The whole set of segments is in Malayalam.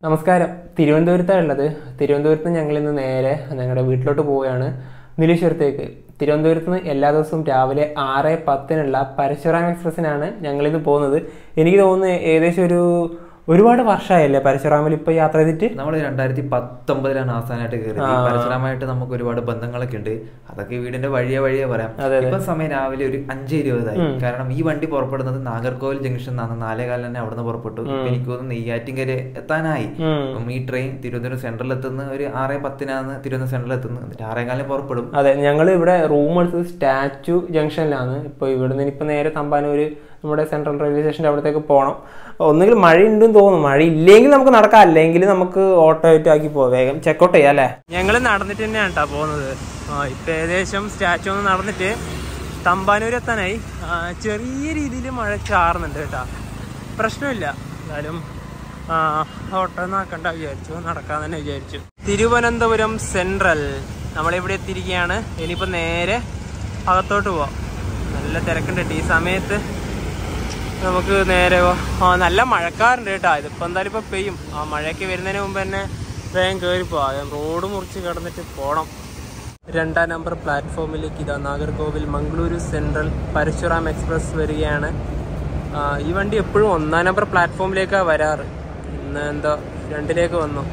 നമസ്കാരം തിരുവനന്തപുരത്താണ് ഉള്ളത് തിരുവനന്തപുരത്ത് നിന്ന് ഞങ്ങൾ ഇന്ന് നേരെ ഞങ്ങളുടെ വീട്ടിലോട്ട് പോവുകയാണ് നീലേശ്വരത്തേക്ക് തിരുവനന്തപുരത്ത് നിന്ന് എല്ലാ ദിവസവും രാവിലെ ആറ് പത്തിനുള്ള പരശുറാം എക്സ്പ്രസ്സിനാണ് ഞങ്ങളിന്ന് പോകുന്നത് എനിക്ക് തോന്നുന്നു ഏകദേശം ഒരു ഒരുപാട് വർഷമായല്ലേ പരശുറാമിൽ ഇപ്പോൾ യാത്ര ചെയ്തിട്ട് നമ്മൾ രണ്ടായിരത്തി പത്തൊമ്പതിലാണ് അവസാനമായിട്ട് കയറിയത് ഈ പരശുരാമായിട്ട് നമുക്ക് ഒരുപാട് ബന്ധങ്ങളൊക്കെ ഉണ്ട് അതൊക്കെ വീടിന്റെ വഴിയെ വഴിയെ പറയാം ഇപ്പൊ സമയം രാവിലെ ഒരു അഞ്ച് ഇരുപതായി കാരണം ഈ വണ്ടി പുറപ്പെടുന്നത് നാഗർകോവിൽ ജംഗ്ഷൻ നിന്നാണ് നാലേ കാലം തന്നെ അവിടെ നിന്ന് പുറപ്പെട്ടു ഇപ്പൊ എനിക്ക് തോന്നുന്നു നെയ്യാറ്റിൻകര എത്താനായി അപ്പം ഈ ട്രെയിൻ തിരുവനന്തപുരം സെൻട്രലിൽ എത്തുന്ന ഒരു ആറേ പത്തിനാണ് തിരുവനന്തപുരം സെൻട്രലിൽ എത്തുന്നത് എന്നിട്ട് ആറേ കാലിന് പുറപ്പെടും അതെ ഞങ്ങൾ ഇവിടെ റൂം എടുത്തത് സ്റ്റാച്ചു ജംഗ്ഷനിലാണ് ഇപ്പോൾ ഇവിടുന്ന് ഇനിയിപ്പോൾ നേരെ തമ്പാനൂര് നമ്മുടെ സെൻട്രൽ റെയിൽവേ സ്റ്റേഷൻ്റെ അവിടത്തേക്ക് പോകണം ഒന്നുകിൽ മഴ ഉണ്ടെന്ന് തോന്നുന്നു മഴ ഇല്ലെങ്കിൽ നമുക്ക് നടക്കാം അല്ലെങ്കിൽ നമുക്ക് ഓട്ടോ ആയിട്ട് ആക്കി പോവാം വേഗം ചെക്കൗട്ട് ചെയ്യാം അല്ലേ ഞങ്ങൾ നടന്നിട്ട് തന്നെയാണ് കേട്ടോ പോകുന്നത് ആ ഇപ്പം ഏകദേശം സ്റ്റാച്ചു ഒന്ന് നടന്നിട്ട് തമ്പാനൂർ എത്താനായി ആ, ചെറിയ രീതിയിൽ മഴ ചാറുന്നുണ്ട് കേട്ടോ പ്രശ്നമില്ല എന്നാലും ആ, ഓട്ടോ ഒന്നും ആക്കണ്ട വിചാരിച്ചു നടക്കാൻ തന്നെ വിചാരിച്ചു തിരുവനന്തപുരം സെൻട്രൽ നമ്മളിവിടെ എത്തിയിരിക്കുകയാണ് ഇനിയിപ്പോൾ നേരെ അകത്തോട്ട് പോവാം നല്ല തിരക്കുണ്ട് കേട്ടോ ഈ സമയത്ത് നമുക്ക് നേരെ പോ- ആ നല്ല മഴക്കാറുണ്ട് കേട്ടോ ഇതിപ്പോൾ എന്തായാലും ഇപ്പോൾ പെയ്യും ആ മഴയൊക്കെ വരുന്നതിന് മുമ്പ് തന്നെ വേഗം കയറി പോവാം റോഡ് മുറിച്ച് കിടന്നിട്ട് പോകണം രണ്ടാം നമ്പർ പ്ലാറ്റ്ഫോമിലേക്ക് ഇതാ നാഗർകോവിൽ മംഗളൂരു സെൻട്രൽ പരശുറാം എക്സ്പ്രസ് വരികയാണ് ആ, ഈ വണ്ടി എപ്പോഴും ഒന്നാം നമ്പർ പ്ലാറ്റ്ഫോമിലേക്കാണ് വരാറ് ഇന്ന് എന്തോ രണ്ടിലേക്ക് വന്നു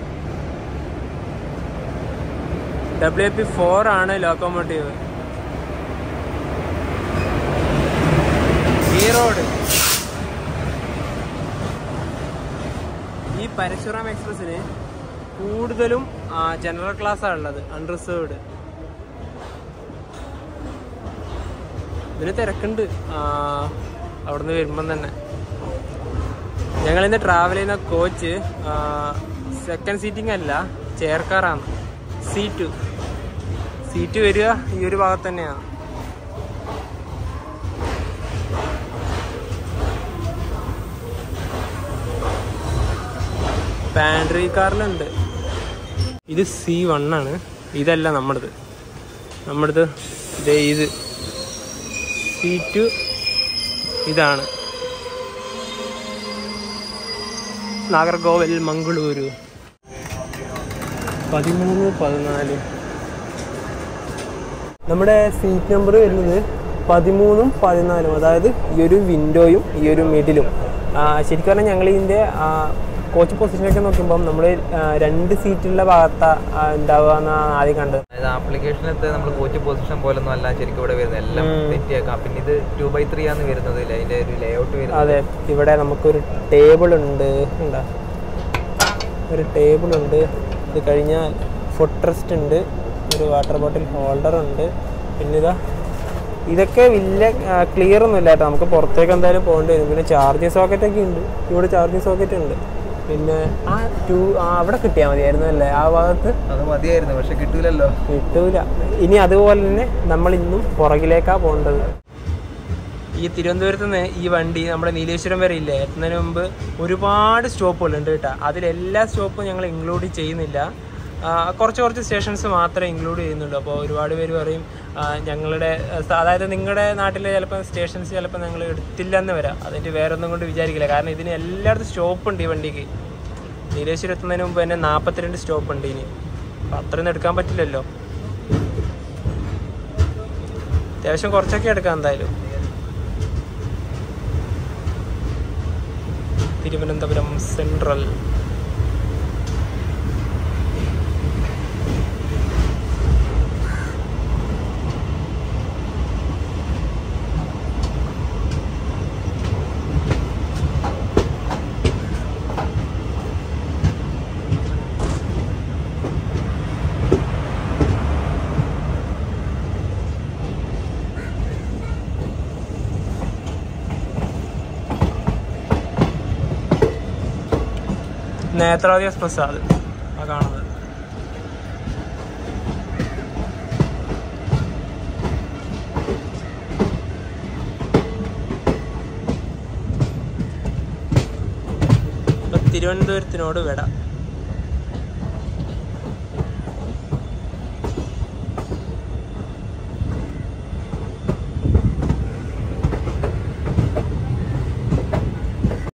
ഡബ്ല്യു പി ഫോർ ആണ് ലോക്കോമോട്ടീവ് ഈ റോഡ് ഈ പരശുറാം എക്സ്പ്രസ്സിന് കൂടുതലും ജനറൽ ക്ലാസ്സാണ് ഉള്ളത് അൺറിസേർവ്ഡ് ഇതിന് തിരക്കുണ്ട് ആ, അവിടുന്ന് വരുമ്പം തന്നെ ഞങ്ങൾ ഇന്ന് ട്രാവൽ ചെയ്യുന്ന കോച്ച് സെക്കൻഡ് സീറ്റിംഗ് അല്ല ചെയർ കാറാണ് സീറ്റ് സീറ്റ് വരിക ഈ ഒരു ഭാഗത്ത് തന്നെയാണ് പാൻട്രി കാറിലുണ്ട് ഇത് സി വൺ ആണ് ഇതല്ല നമ്മുടേത് നമ്മുടേത് ഇതേ ഇത് സി ടു ഇതാണ് നാഗർകോവിൽ മംഗളൂരു പതിമൂന്ന് പതിനാല് നമ്മുടെ സീറ്റ് നമ്പർ വരുന്നത് പതിമൂന്നും പതിനാലും അതായത് ഈ ഒരു വിൻഡോയും ഈ ഒരു മിഡിലും ശരിക്കും പറഞ്ഞാൽ ഞങ്ങൾ ഇതിൻ്റെ കോച്ച് പൊസിഷനൊക്കെ നോക്കുമ്പം നമ്മൾ രണ്ട് സീറ്റുള്ള ഭാഗത്താ ഉണ്ടാവുക എന്നാണ് ആദ്യം കണ്ടത് അതായത് ആപ്ലിക്കേഷനകത്ത് നമ്മൾ കോച്ച് പൊസിഷൻ പോലെ ഒന്നും അല്ല ശരിക്കും ഇവിടെ വരുന്നത് എല്ലാം തെറ്റിയേക്കാം പിന്നെ ഇത് ടു ബൈ ത്രീ ആണ് വരുന്നത് ഇല്ലേ? അതിന്റെ ഒരു ലേ ഔട്ട് വരുന്നത് അതെ ഇവിടെ നമുക്കൊരു ടേബിൾ ഉണ്ട് ഉണ്ടാ ഒരു ടേബിൾ ഉണ്ട് ഇത് കഴിഞ്ഞാൽ ഫുഡ് റെസ്റ്റ് ഉണ്ട് ഒരു വാട്ടർ ബോട്ടിൽ ഹോൾഡർ ഉണ്ട് പിന്നെ ഇതാ ഇതൊക്കെ വലിയ ക്ലിയർ ഒന്നും ഇല്ല കേട്ടോ നമുക്ക് പുറത്തേക്ക് എന്തായാലും പോകേണ്ടി വരും പിന്നെ ചാർജിങ് സോക്കറ്റ് ഒക്കെ ഉണ്ട് ഇവിടെ ചാർജിങ് സോക്കറ്റ് ഉണ്ട് പിന്നെ ആ ടു അവിടെ കിട്ടിയാൽ മതിയായിരുന്നു അല്ലേ ആ ഭാഗത്ത് അത് മതിയായിരുന്നു പക്ഷെ കിട്ടൂലല്ലോ കിട്ടൂല ഇനി അതുപോലെ തന്നെ നമ്മൾ ഇന്നും പുറകിലേക്കാ പോകേണ്ടത് ഈ തിരുവനന്തപുരത്ത് നിന്ന് ഈ വണ്ടി നമ്മുടെ നീലേശ്വരം വരെ ഇല്ലേ എത്തുന്നതിന് മുമ്പ് ഒരുപാട് സ്റ്റോപ്പുകളുണ്ട് കേട്ടോ അതിലെല്ലാ സ്റ്റോപ്പും ഞങ്ങൾ ഇൻക്ലൂഡ് ചെയ്യുന്നില്ല ആ, കുറച്ച് കുറച്ച് സ്റ്റേഷൻസ് മാത്രമേ ഇൻക്ലൂഡ് ചെയ്യുന്നുള്ളൂ അപ്പോൾ ഒരുപാട് പേര് പറയും ആ, ഞങ്ങളുടെ സ- അതായത് നിങ്ങളുടെ നാട്ടിലെ ചിലപ്പോൾ സ്റ്റേഷൻസ് ചിലപ്പോൾ ഞങ്ങൾ എടുത്തില്ലെന്ന് വരാം അതിൻ്റെ വേറെ ഒന്നും കൊണ്ട് വിചാരിക്കില്ല കാരണം ഇതിന് എല്ലായിടത്തും സ്റ്റോപ്പ് ഉണ്ട് ഈ വണ്ടിക്ക് നീലേശ്വരം എത്തുന്നതിന് മുമ്പ് തന്നെ നാൽപ്പത്തിരണ്ട് സ്റ്റോപ്പ് ഉണ്ട് ഇനി അപ്പം അത്രയൊന്നും എടുക്കാൻ പറ്റില്ലല്ലോ അത്യാവശ്യം കുറച്ചൊക്കെ എടുക്കാം എന്തായാലും തിരുവനന്തപുരം സെൻട്രൽ നേത്രാവതി എക്സ്പ്രസ് അത് ആ കാണുന്നത് ഇപ്പൊ തിരുവനന്തപുരത്തിനോട് വിട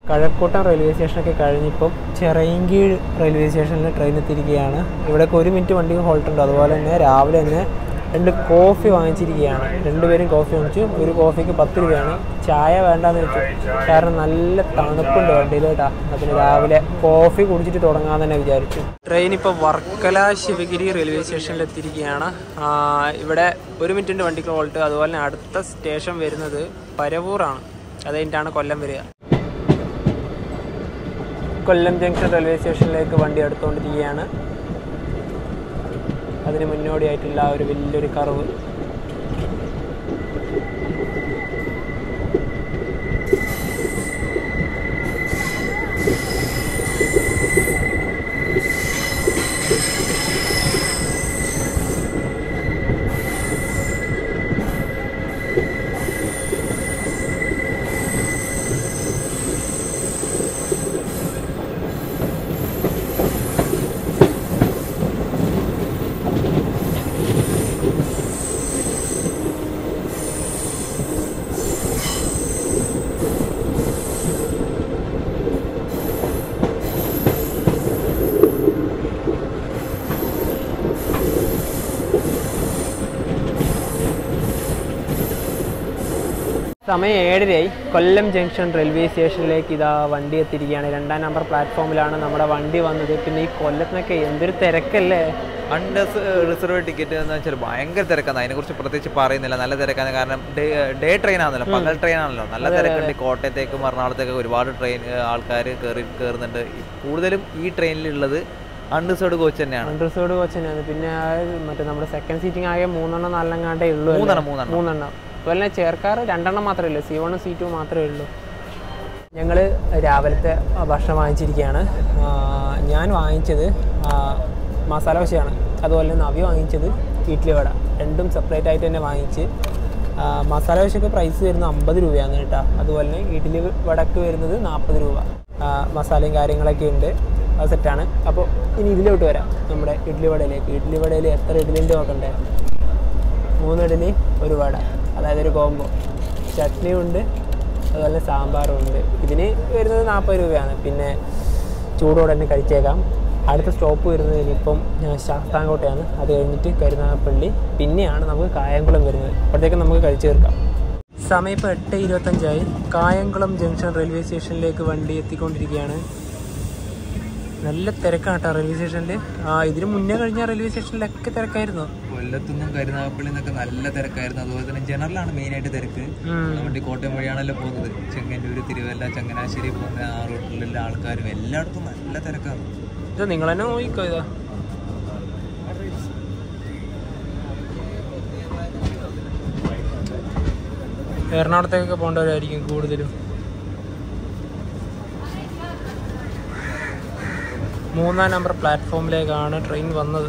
കഴക്കൂട്ടം റെയിൽവേ സ്റ്റേഷനൊക്കെ കഴിഞ്ഞിപ്പം ചിറയൻകീഴ് റെയിൽവേ സ്റ്റേഷനിൽ ട്രെയിൻ എത്തിയിരിക്കുകയാണ് ഇവിടെയൊക്കെ ഒരു മിനിറ്റ് വണ്ടി ഹോൾട്ട് ഉണ്ട് അതുപോലെ തന്നെ രാവിലെ തന്നെ രണ്ട് കോഫി വാങ്ങിച്ചിരിക്കുകയാണ് രണ്ടുപേരും കോഫി വാങ്ങിച്ചു ഒരു കോഫിക്ക് പത്ത് രൂപയാണ് ചായ വേണ്ടാന്ന് വെച്ചു കാരണം നല്ല തണുപ്പുണ്ട് വണ്ടിയിൽ കേട്ടാ അതിന് രാവിലെ കോഫി കുടിച്ചിട്ട് തുടങ്ങാൻ തന്നെ വിചാരിച്ചു ട്രെയിൻ ഇപ്പോൾ വർക്കല ശിവഗിരി റെയിൽവേ സ്റ്റേഷനിൽ എത്തിയിരിക്കുകയാണ് ആ, ഇവിടെ ഒരു മിനിറ്റിൻ്റെ വണ്ടിക്ക് ഹോൾട്ട് അതുപോലെ തന്നെ അടുത്ത സ്റ്റേഷൻ വരുന്നത് പരവൂറാണ് അത് കഴിഞ്ഞിട്ടാണ് കൊല്ലം വരിക കൊല്ലം ജംഗ്ഷൻ റെയിൽവേ സ്റ്റേഷനിലേക്ക് വണ്ടി എടുത്തുകൊണ്ടിരിക്കുകയാണ് അതിന് മുന്നോടിയായിട്ടുള്ള ആ ഒരു വലിയൊരു കർവ് സമയം ഏഴരയായി കൊല്ലം ജംഗ്ഷൻ റെയിൽവേ സ്റ്റേഷനിലേക്ക് ഇതാ വണ്ടി എത്തിയിരിക്കുകയാണ് രണ്ടാം നമ്പർ പ്ലാറ്റ്ഫോമിലാണ് നമ്മുടെ വണ്ടി വന്നത് പിന്നെ ഈ കൊല്ലത്തിനൊക്കെ എന്തൊരു തിരക്കല്ലേ അൺഡസ് റിസർവ് ടിക്കറ്റ് എന്ന് വെച്ചാൽ ഭയങ്കര തിരക്കാണ് അതിനെക്കുറിച്ച് പ്രത്യേകിച്ച് പറയുന്നില്ല നല്ല തിരക്കാണ് കാരണം ഡേ ഡേ ട്രെയിൻ ആണല്ലോ പകൽ ട്രെയിൻ ആണല്ലോ നല്ല തിരക്കുണ്ട് കോട്ടയത്തേക്കും എറണാകുളത്തേക്കും ഒരുപാട് ട്രെയിൻ ആൾക്കാർ കയറി കയറുന്നുണ്ട് കൂടുതലും ഈ ട്രെയിനിലുള്ളത് അൺറിസർവ്ഡ് കോച്ച് തന്നെയാണ് അണ്ടർസോഡ് കോച്ച് തന്നെയാണ് പിന്നെ ആ മറ്റേ നമ്മുടെ സെക്കൻഡ് സീറ്റിംഗ് ആകെ മൂന്നെണ്ണം നാലെണ്ണങ്ങാണ്ടേ ഉള്ളൂ അല്ലേ? മൂന്നെണ്ണം മൂന്നെണ്ണം മൂന്നെണ്ണം അതുപോലെ ചേർക്കാറ് രണ്ടെണ്ണം മാത്രമേ ഉള്ളൂ സി വണ്ണും സി ടു മാത്രമേ ഉള്ളൂ ഞങ്ങൾ രാവിലത്തെ ഭക്ഷണം വാങ്ങിച്ചിരിക്കുകയാണ് ആ, ഞാൻ വാങ്ങിച്ചത് ആ, മസാല ദോശയാണ് അതുപോലെ തന്നെ നവി വാങ്ങിച്ചത് ഇഡ്ഡലി വട രണ്ടും സെപ്പറേറ്റ് ആയിട്ട് തന്നെ വാങ്ങിച്ച് ആ, മസാല ദോശയ്ക്ക് പ്രൈസ് വരുന്നത് അമ്പത് രൂപയാണ് കേട്ടോ അതുപോലെ തന്നെ ഇഡ്ഡലി വടക്ക് വരുന്നത് നാൽപ്പത് രൂപ ആ, മസാലയും കാര്യങ്ങളൊക്കെ ഉണ്ട് അത് സെറ്റാണ് അപ്പോൾ ഇനി ഇതിലോട്ട് വരാം നമ്മുടെ ഇഡ്ഡലി വടയിലേക്ക് ഇഡ്ഡലി വടയിൽ എത്ര ഇഡ്ഡലിൻ്റെ നോക്കണ്ടേ മൂന്ന് ഇഡലി ഒരു വട അതായത് ഒരു കോംബോ ചട്നിയും ഉണ്ട് അതുപോലെ സാമ്പാറും ഉണ്ട് ഇതിന് വരുന്നത് നാൽപ്പത് രൂപയാണ് പിന്നെ ചൂടോടെ തന്നെ കഴിച്ചേക്കാം അടുത്ത സ്റ്റോപ്പ് വരുന്നത് ഇനിയിപ്പം ആ, ശാസ്താംകോട്ടയാണ് അത് കഴിഞ്ഞിട്ട് കരുനാഗപ്പള്ളി പിന്നെയാണ് നമുക്ക് കായംകുളം വരുന്നത് അപ്പോഴത്തേക്കും നമുക്ക് കഴിച്ചു തീർക്കാം സമയം ഇപ്പോൾ എട്ട് ഇരുപത്തഞ്ചായി കായംകുളം ജംഗ്ഷൻ റെയിൽവേ സ്റ്റേഷനിലേക്ക് വണ്ടി എത്തിക്കൊണ്ടിരിക്കുകയാണ് നല്ല തിരക്കാണ് കേട്ടോ റെയിൽവേ സ്റ്റേഷനിൽ ആ ഇതിന് മുന്നേ കഴിഞ്ഞ റെയിൽവേ സ്റ്റേഷനിലൊക്കെ തിരക്കായിരുന്നു കൊല്ലത്തുനിന്നും കരുനാഗപ്പള്ളി നിന്നൊക്കെ നല്ല തിരക്കായിരുന്നു അതുപോലെ തന്നെ ജനറലാണ് മെയിനായിട്ട് തിരക്ക് ഉം. വണ്ടി കോട്ടയം വഴിയാണല്ലോ പോകുന്നത് ചെങ്ങന്നൂര് തിരുവല്ല ചങ്ങനാശ്ശേരി പോകുന്ന ആ റൂട്ടിലുള്ള ആൾക്കാരും എല്ലായിടത്തും നല്ല തിരക്കാണ് ഇത് നിങ്ങൾ തന്നെ നോക്കിക്കോ ഇതാ എറണാകുളത്തേക്കൊക്കെ പോകേണ്ടവരായിരിക്കും കൂടുതലും മൂന്നാം നമ്പർ പ്ലാറ്റ്ഫോമിലേക്കാണ് ട്രെയിൻ വന്നത്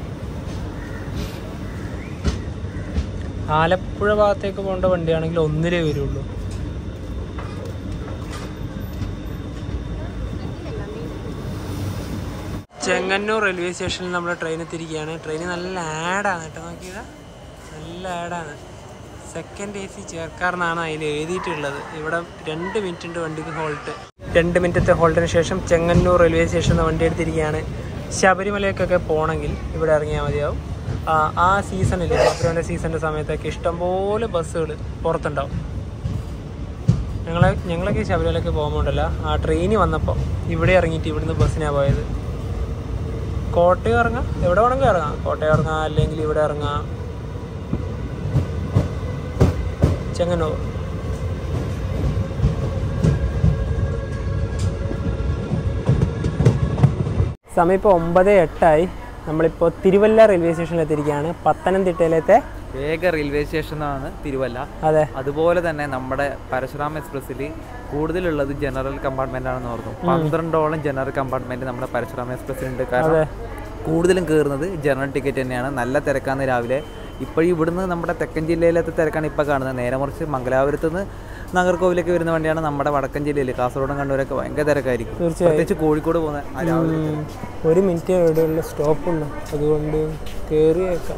ആലപ്പുഴ ഭാഗത്തേക്ക് പോകേണ്ട വണ്ടിയാണെങ്കിൽ ഒന്നിലേ വരുള്ളൂ ചെങ്ങന്നൂർ റെയിൽവേ സ്റ്റേഷനിൽ നമ്മൾ ട്രെയിൻ എത്തിയിരിക്കുകയാണ് ട്രെയിൻ നല്ല ആഡാണ് കേട്ടോ നോക്കിയത് നല്ല ആഡാണ് സെക്കൻഡ് എ സി ചേർക്കാറെന്നാണ് അതിൽ എഴുതിയിട്ടുള്ളത് ഇവിടെ രണ്ട് മിനിറ്റ് ഉണ്ട് വണ്ടിക്ക് ഹോൾട്ട് രണ്ട് മിനിറ്റത്തെ ഹോൾട്ടിന് ശേഷം ചെങ്ങന്നൂർ റെയിൽവേ സ്റ്റേഷനിൽ നിന്ന് വണ്ടി എടുത്തിരിക്കുകയാണ് ശബരിമലയ്ക്കൊക്കെ പോകണമെങ്കിൽ ഇവിടെ ഇറങ്ങിയാൽ മതിയാവും ആ, ആ സീസണിൽ ശബരിമല സീസണിൻ്റെ സമയത്തൊക്കെ ഇഷ്ടംപോലെ ബസ്സുകൾ പുറത്തുണ്ടാവും ഞങ്ങളെ ഞങ്ങളൊക്കെ ശബരിമലയ്ക്ക് പോകുമ്പോണ്ടല്ല ആ ട്രെയിനിൽ വന്നപ്പോൾ ഇവിടെ ഇറങ്ങിയിട്ട് ഇവിടുന്ന് ബസ്സിനാണ് പോയത് കോട്ടയം ഇറങ്ങാം എവിടെ വേണമെങ്കിലും ഇറങ്ങാം കോട്ടയം ഇറങ്ങാം അല്ലെങ്കിൽ ഇവിടെ ഇറങ്ങാം ചെങ്ങന്നൂർ സമയം ഇപ്പോൾ ഒമ്പത് എട്ടായി നമ്മളിപ്പോൾ തിരുവല്ല റെയിൽവേ സ്റ്റേഷനിൽ എത്തിയിരിക്കുകയാണ് പത്തനംതിട്ടയിലത്തെ വേഗ റെയിൽവേ സ്റ്റേഷനാണ് തിരുവല്ല അതെ അതുപോലെ തന്നെ നമ്മുടെ പരശുറാം എക്സ്പ്രസ്സിൽ കൂടുതലുള്ളത് ജനറൽ കമ്പാർട്ട്മെന്റ് ആണെന്ന് ഓർക്കും പന്ത്രണ്ടോളം ജനറൽ കമ്പാർട്ട്മെന്റ് നമ്മുടെ പരശുറാം എക്സ്പ്രസ്സിലുണ്ട് കാരണം കൂടുതലും കയറുന്നത് ജനറൽ ടിക്കറ്റ് തന്നെയാണ് നല്ല തിരക്കാണ് രാവിലെ ഇപ്പോൾ ഇവിടുന്ന് നമ്മുടെ തെക്കൻ ജില്ലയിലത്തെ തിരക്കാണ് ഇപ്പോൾ കാണുന്നത് നേരെ മറിച്ച് മംഗലാപുരത്ത് നിന്ന് നാഗർകോവിലേക്ക് വരുന്ന വണ്ടിയാണ് നമ്മുടെ വടക്കൻ ജില്ലയിൽ കാസർഗോഡും കണ്ണൂരൊക്കെ ഭയങ്കര തിരക്കായിരിക്കും തീർച്ചയായും. പ്രത്യേകിച്ച് കോഴിക്കോട് പോകുന്ന ആ രാവിലെ ഉം, ഒരു മിനിറ്റ് ഇവിടെയുള്ള സ്റ്റോപ്പുള്ളൂ അതുകൊണ്ട് കയറിയേക്കാം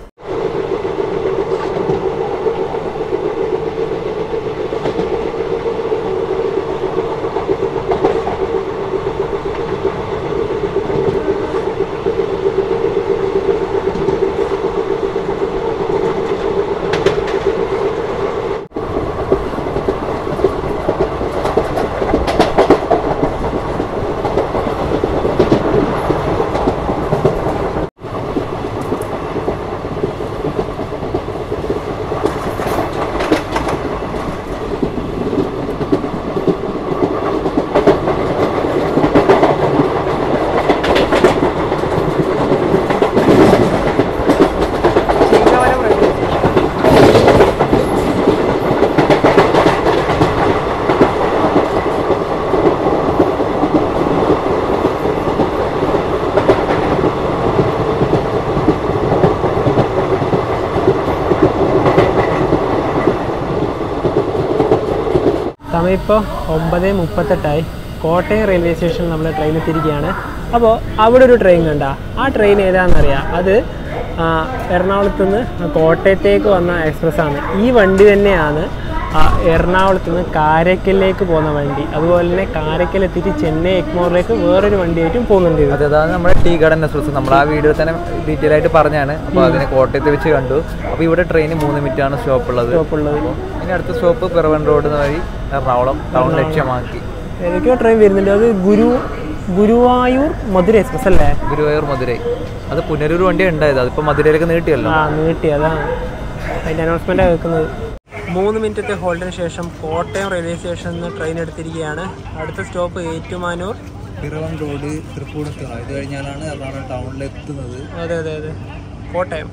സമയം ഇപ്പോൾ ഒമ്പത് മുപ്പത്തെട്ടായി കോട്ടയം റെയിൽവേ സ്റ്റേഷനിൽ നമ്മൾ ട്രെയിൻ എത്തിയിരിക്കുകയാണ് അപ്പോൾ അവിടെ ഒരു ട്രെയിൻ കണ്ട ആ ട്രെയിൻ ഏതാണെന്നറിയാം അത് ആ, എറണാകുളത്ത് നിന്ന് കോട്ടയത്തേക്ക് വന്ന എക്സ്പ്രസ് ആണ് ഈ വണ്ടി തന്നെയാണ് ആ, എറണാകുളത്ത് നിന്ന് കാരക്കലിലേക്ക് പോകുന്ന വണ്ടി അതുപോലെ തന്നെ കാരക്കൽ എത്തിയിട്ട് ചെന്നൈ എക്മോറിലേക്ക് വേറൊരു വണ്ടിയായിട്ടും പോകുന്നുണ്ട് ഇത്. അതെ അതാണ് നമ്മുടെ ടീ ഗാർഡൻ എക്സ്പ്രസ് നമ്മൾ ആ വീഡിയോ തന്നെ ഡീറ്റെയിൽ ആയിട്ട് പറഞ്ഞാണ് അപ്പോൾ അതിനെ കോട്ടയത്ത് വെച്ച് കണ്ടു അപ്പോൾ ഇവിടെ ട്രെയിൻ മൂന്ന് മിനിറ്റ് ആണ് സ്റ്റോപ്പ് ഉള്ളത് സ്റ്റോപ്പുള്ളത് ഇനി അടുത്ത സ്റ്റോപ്പ് പിറവൻ റോഡ് വഴി എറണാകുളം ടൗൺ ലക്ഷ്യമാക്കി ഏതൊക്കെയോ ട്രെയിൻ വരുന്നുണ്ട് അത് ഗുരു ഗുരുവായൂർ മധുര എക്സ്പ്രസ് അല്ലേ ഗുരുവായൂർ മധുരൈ അത് പുനരൂർ വണ്ടി ഉണ്ടായത് അതിപ്പോൾ മധുരയിലേക്ക് നീട്ടിയല്ലോ ആ നീട്ടി അതാണ് അതിൻ്റെ അനൗൺസ്മെൻറ്റാണ് കേൾക്കുന്നത് മൂന്ന് മിനിറ്റത്തെ ഹോൾഡിന് ശേഷം കോട്ടയം റെയിൽവേ സ്റ്റേഷനിൽ നിന്ന് ട്രെയിൻ എടുത്തിരിക്കുകയാണ് അടുത്ത സ്റ്റോപ്പ് ഏറ്റുമാനൂർ പിറവൻ റോഡ് തൃപ്പൂണിത്തുറ ഇത് കഴിഞ്ഞാലാണ് എറണാകുളം ടൗണിൽ എത്തുന്നത് അതെ അതെ അതെ കോട്ടയം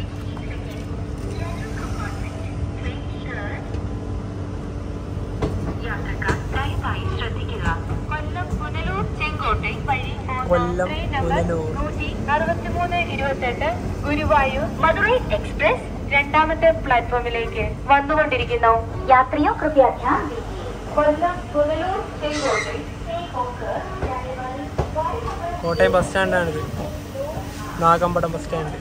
യാത്രക്കാർ ദയവായി ശ്രദ്ധിക്കുക കൊല്ലം പുനലൂർ ചെങ്കോട്ടை വഴി കൊല്ലം ട്രെയിൻ നമ്പർ പുനലൂർ നൂറ്റി അറുപത്തിമൂന്ന് ഇരുപത്തെട്ട് ഗുരുവായൂർ മധുരൈ എക്സ്പ്രസ് രണ്ടാമത്തെ പ്ലാറ്റ്ഫോമിലേക്ക് വന്നുകൊണ്ടിരിക്കുന്നു യാത്രിയോ കൃപയ ധ്യാൻ ദീജിए കൊല്ലം പുനലൂർ ചെങ്കോട്ടை കോട്ടയം ബസ് സ്റ്റാൻഡാണിത് Nagampadam bus stand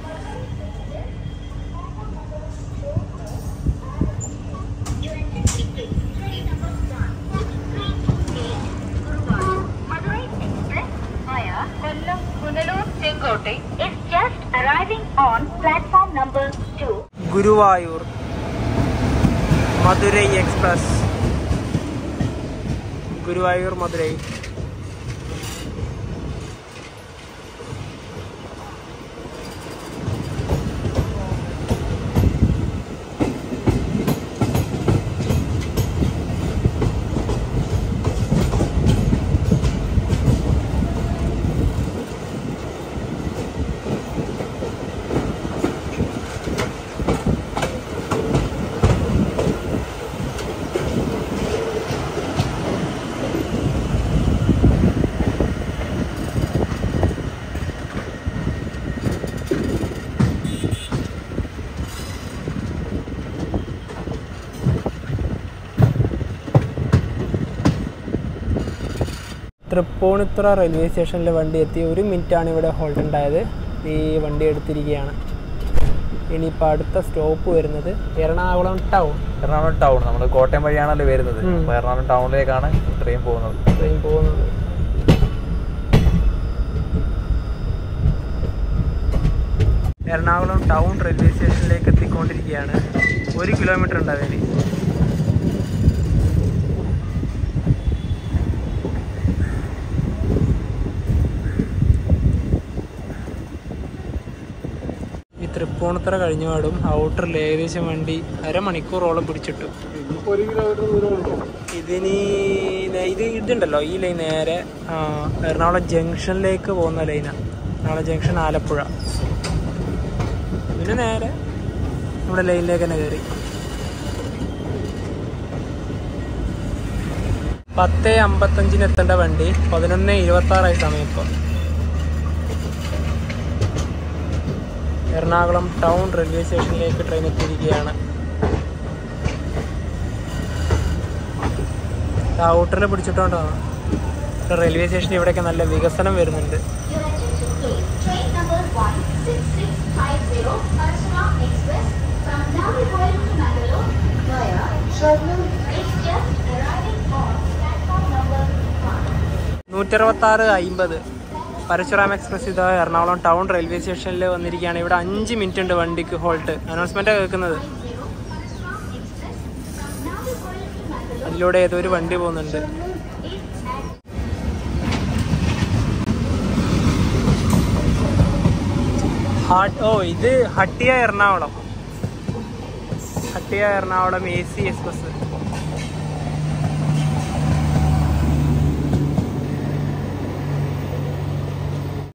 Madurai Express via Kollam Punalur Chenkote is just arriving on platform number 2. Guruvayur Madurai express Guruvayur Madurai Tripunithura railway സ്റ്റേഷനിലെ വണ്ടി എത്തി ഒരു മിനിറ്റാണ് ഇവിടെ ഹോൾഡ് ഉണ്ടായത് ഈ വണ്ടി എടുത്തിരിക്കുകയാണ് ഇനിയിപ്പോൾ അടുത്ത സ്റ്റോപ്പ് വരുന്നത് എറണാകുളം ടൗൺ എറണാകുളം ടൗൺ നമ്മൾ കോട്ടയം വഴിയാണല്ലോ വരുന്നത് ഉം. അപ്പോൾ എറണാകുളം ടൗണിലേക്കാണ് ട്രെയിൻ പോകുന്നത് ട്രെയിൻ പോകുന്നത് എറണാകുളം ടൗൺ റെയിൽവേ സ്റ്റേഷനിലേക്ക് എത്തിക്കൊണ്ടിരിക്കുകയാണ് ഒരു കിലോമീറ്റർ ഉണ്ട് അതിന് ഈ തൃപ്പൂണിത്തുറ കഴിഞ്ഞപാടും ഔട്ടറിൽ ഏകദേശം വണ്ടി അരമണിക്കൂറോളം പിടിച്ചിട്ടു ഇതിന് നേ- ഇത് ഇതുണ്ടല്ലോ ഈ ലൈൻ നേരെ ആ, എറണാകുളം ജംഗ്ഷനിലേക്ക് പോകുന്ന ലൈനാണ് എറണാകുളം ജംഗ്ഷൻ ആലപ്പുഴ പിന്നെ നേരെ നമ്മുടെ ലൈനിലേക്ക് തന്നെ കയറി പത്ത് അമ്പത്തഞ്ചിന് എത്തേണ്ട വണ്ടി പതിനൊന്ന് ഇരുപത്തി ആറായി സമയം ഇപ്പോൾ എറണാകുളം ടൗൺ റെയിൽവേ സ്റ്റേഷനിലേക്ക് ട്രെയിൻ എത്തിയിരിക്കുകയാണ് ഔട്ടറിൽ പിടിച്ചിട്ടുണ്ടോ റെയിൽവേ സ്റ്റേഷൻ ഇവിടെയൊക്കെ നല്ല വികസനം വരുന്നുണ്ട് Train number 16650 Archana Express from Nagarjuil to Mangalore via Sharnool is just arriving on platform number 1. നൂറ്ററുപത്തി ആറ് അമ്പത് പരശുറാം എക്സ്പ്രസ് ഇത് എറണാകുളം ടൗൺ റെയിൽവേ സ്റ്റേഷനിൽ വന്നിരിക്കുകയാണ് ഇവിടെ അഞ്ച് മിനിറ്റ് ഉണ്ട് വണ്ടിക്ക് ഹോൾട്ട് അനൗൺസ്മെന്റ് കേൾക്കുന്നത് അതിലൂടെ ഏതോ ഒരു വണ്ടി പോകുന്നുണ്ട് ഹാട്ട് ഓ ഇത് Hatia Ernakulam Hatia Ernakulam A C express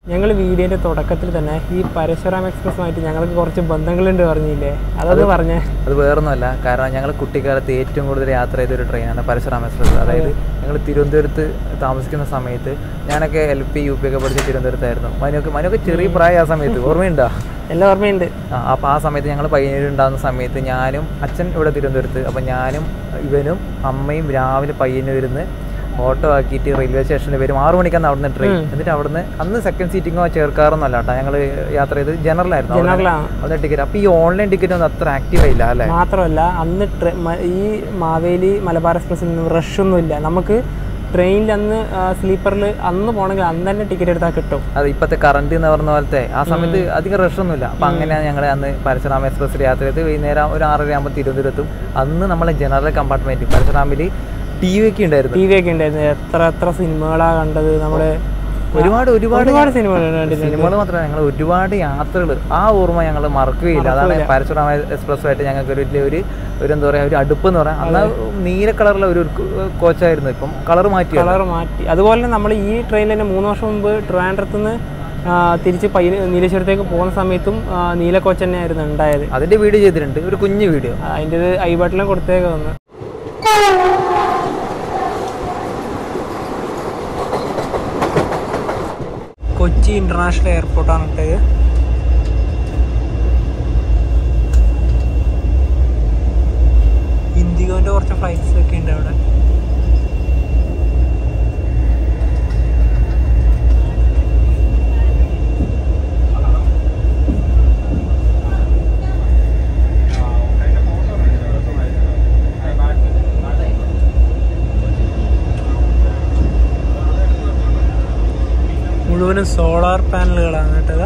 ഞങ്ങൾ വീഡിയോന്റെ തുടക്കത്തിൽ തന്നെ ഈ പരശുറാം എക്സ്പ്രസ്സുമായിട്ട് ഞങ്ങൾക്ക് കുറച്ച് ബന്ധങ്ങളുണ്ട് പറഞ്ഞില്ലേ അതൊന്ന് പറഞ്ഞേ അത് വേറൊന്നുമല്ല കാരണം ഞങ്ങൾ കുട്ടിക്കാലത്ത് ഏറ്റവും കൂടുതൽ യാത്ര ചെയ്ത ഒരു ട്രെയിനാണ് പരശുറാം എക്സ്പ്രസ് അതായത് ഞങ്ങൾ തിരുവനന്തപുരത്ത് താമസിക്കുന്ന സമയത്ത് ഞാനൊക്കെ എൽ പി യു പി ഒക്കെ പഠിച്ച തിരുവനന്തപുരത്തായിരുന്നു മനൊക്കെ മനൊക്കെ ചെറിയ പ്രായം ആ സമയത്ത് ഓർമ്മയുണ്ടോ എല്ലാം ഓർമ്മയുണ്ട് ആ അപ്പോൾ ആ സമയത്ത് ഞങ്ങൾ പയ്യന്നൂർ ഉണ്ടാകുന്ന സമയത്ത് ഞാനും അച്ഛൻ ഇവിടെ തിരുവനന്തപുരത്ത് അപ്പം ഞാനും ഇവനും അമ്മയും രാവിലെ പയ്യന്നൂരിൽ നിന്ന് ഓട്ടോ ആക്കിയിട്ട് റെയിൽവേ സ്റ്റേഷനിൽ വരും ആറു മണിക്കാണ് അവിടുന്ന് ട്രെയിൻ എന്നിട്ട് അവിടുന്ന് അന്ന് സെക്കൻഡ് സീറ്റിങ്ങോ ചേർക്കാറൊന്നുമല്ല കേട്ടോ ഞങ്ങൾ യാത്ര ചെയ്ത് ജനറൽ ആയിരുന്നു അവിടെ- ജനറലാണ് അവിടെ ടിക്കറ്റ് അപ്പോൾ ഈ ഓൺലൈൻ ടിക്കറ്റ് ഒന്നും അത്ര ആക്റ്റീവ് ആയില്ല അല്ലേ മാത്രമല്ല അന്ന് ട്രെ- മ- ഈ മാവേലി മലബാർ എക്സ്പ്രസ്സിൽ നിന്ന് റഷ് ഒന്നുമില്ല നമുക്ക് ട്രെയിനിൽ അന്ന് സ്ലീപ്പറിൽ അന്ന് പോകണമെങ്കിൽ അന്ന് തന്നെ ടിക്കറ്റ് എടുത്താൽ കിട്ടും അത് ഇപ്പോഴത്തെ കറണ്ട് എന്ന് പറഞ്ഞ പോലത്തെ ആ സമയത്ത് അധികം റഷ് ഒന്നുമില്ല അപ്പം അങ്ങനെയാണ് ഞങ്ങൾ അന്ന് പരശുരാമ എക്സ്പ്രസ്സിൽ യാത്ര ചെയ്ത് വൈകുന്നേരം ഒരു ആറര ആകുമ്പോൾ തിരുവനന്തപുരത്തും അന്ന് നമ്മളെ ജനറൽ കമ്പാർട്ട്മെൻറ്റ് പരശുരാമിൽ ടി വി ഒക്കെ ഉണ്ടായിരുന്നു ടി വി ഒക്കെ ഉണ്ടായിരുന്നു എത്ര എത്ര സിനിമകളാണ് കണ്ടത് നമ്മള് ഒരുപാട് ഒരുപാട് ഒരുപാട് സിനിമകൾ കണ്ടിട്ടുണ്ട് സിനിമകൾ മാത്രമല്ല ഞങ്ങൾ ഒരുപാട് യാത്രകൾ ആ ഓർമ്മ ഞങ്ങൾ മറക്കുകയില്ല അതാണ് പരശുരാമ എക്സ്പ്രസ്സുമായിട്ട് ഞങ്ങൾക്ക് ഒരു വലിയ ഒരു ഒരു എന്താ പറയുക ഒരു അടുപ്പ് എന്ന് പറയാം അന്ന് നീല കളറുള്ള ഒരു കോച്ചായിരുന്നു ഇപ്പം കളർ മാറ്റി കളർ മാറ്റി അതുപോലെ തന്നെ നമ്മൾ ഈ ട്രെയിനിൽ തന്നെ മൂന്ന് വർഷം മുമ്പ് ട്രിവാൻഡ്രത്ത് നിന്ന് ആ, തിരിച്ച് പയ്യ നീലേശ്വരത്തേക്ക് പോകുന്ന സമയത്തും ആ, നീലക്കോച്ച് തന്നെയായിരുന്നു ഉണ്ടായത് അതിന്റെ വീഡിയോ ചെയ്തിട്ടുണ്ട് ഒരു കുഞ്ഞു വീഡിയോ അതിൻ്റെ ഐ ബട്ടണിലും കൊടുത്തേക്ക് വന്ന് കൊച്ചി ഇന്റർനാഷണൽ എയർപോർട്ടാണ് ഇട്ടത് ഇൻഡിഗോന്റെ കുറച്ച് ഫ്ലൈറ്റ്സ് ഒക്കെ ഉണ്ട് അവിടെ മുഴുവനും സോളാർ പാനലുകളാണ് കേട്ടത്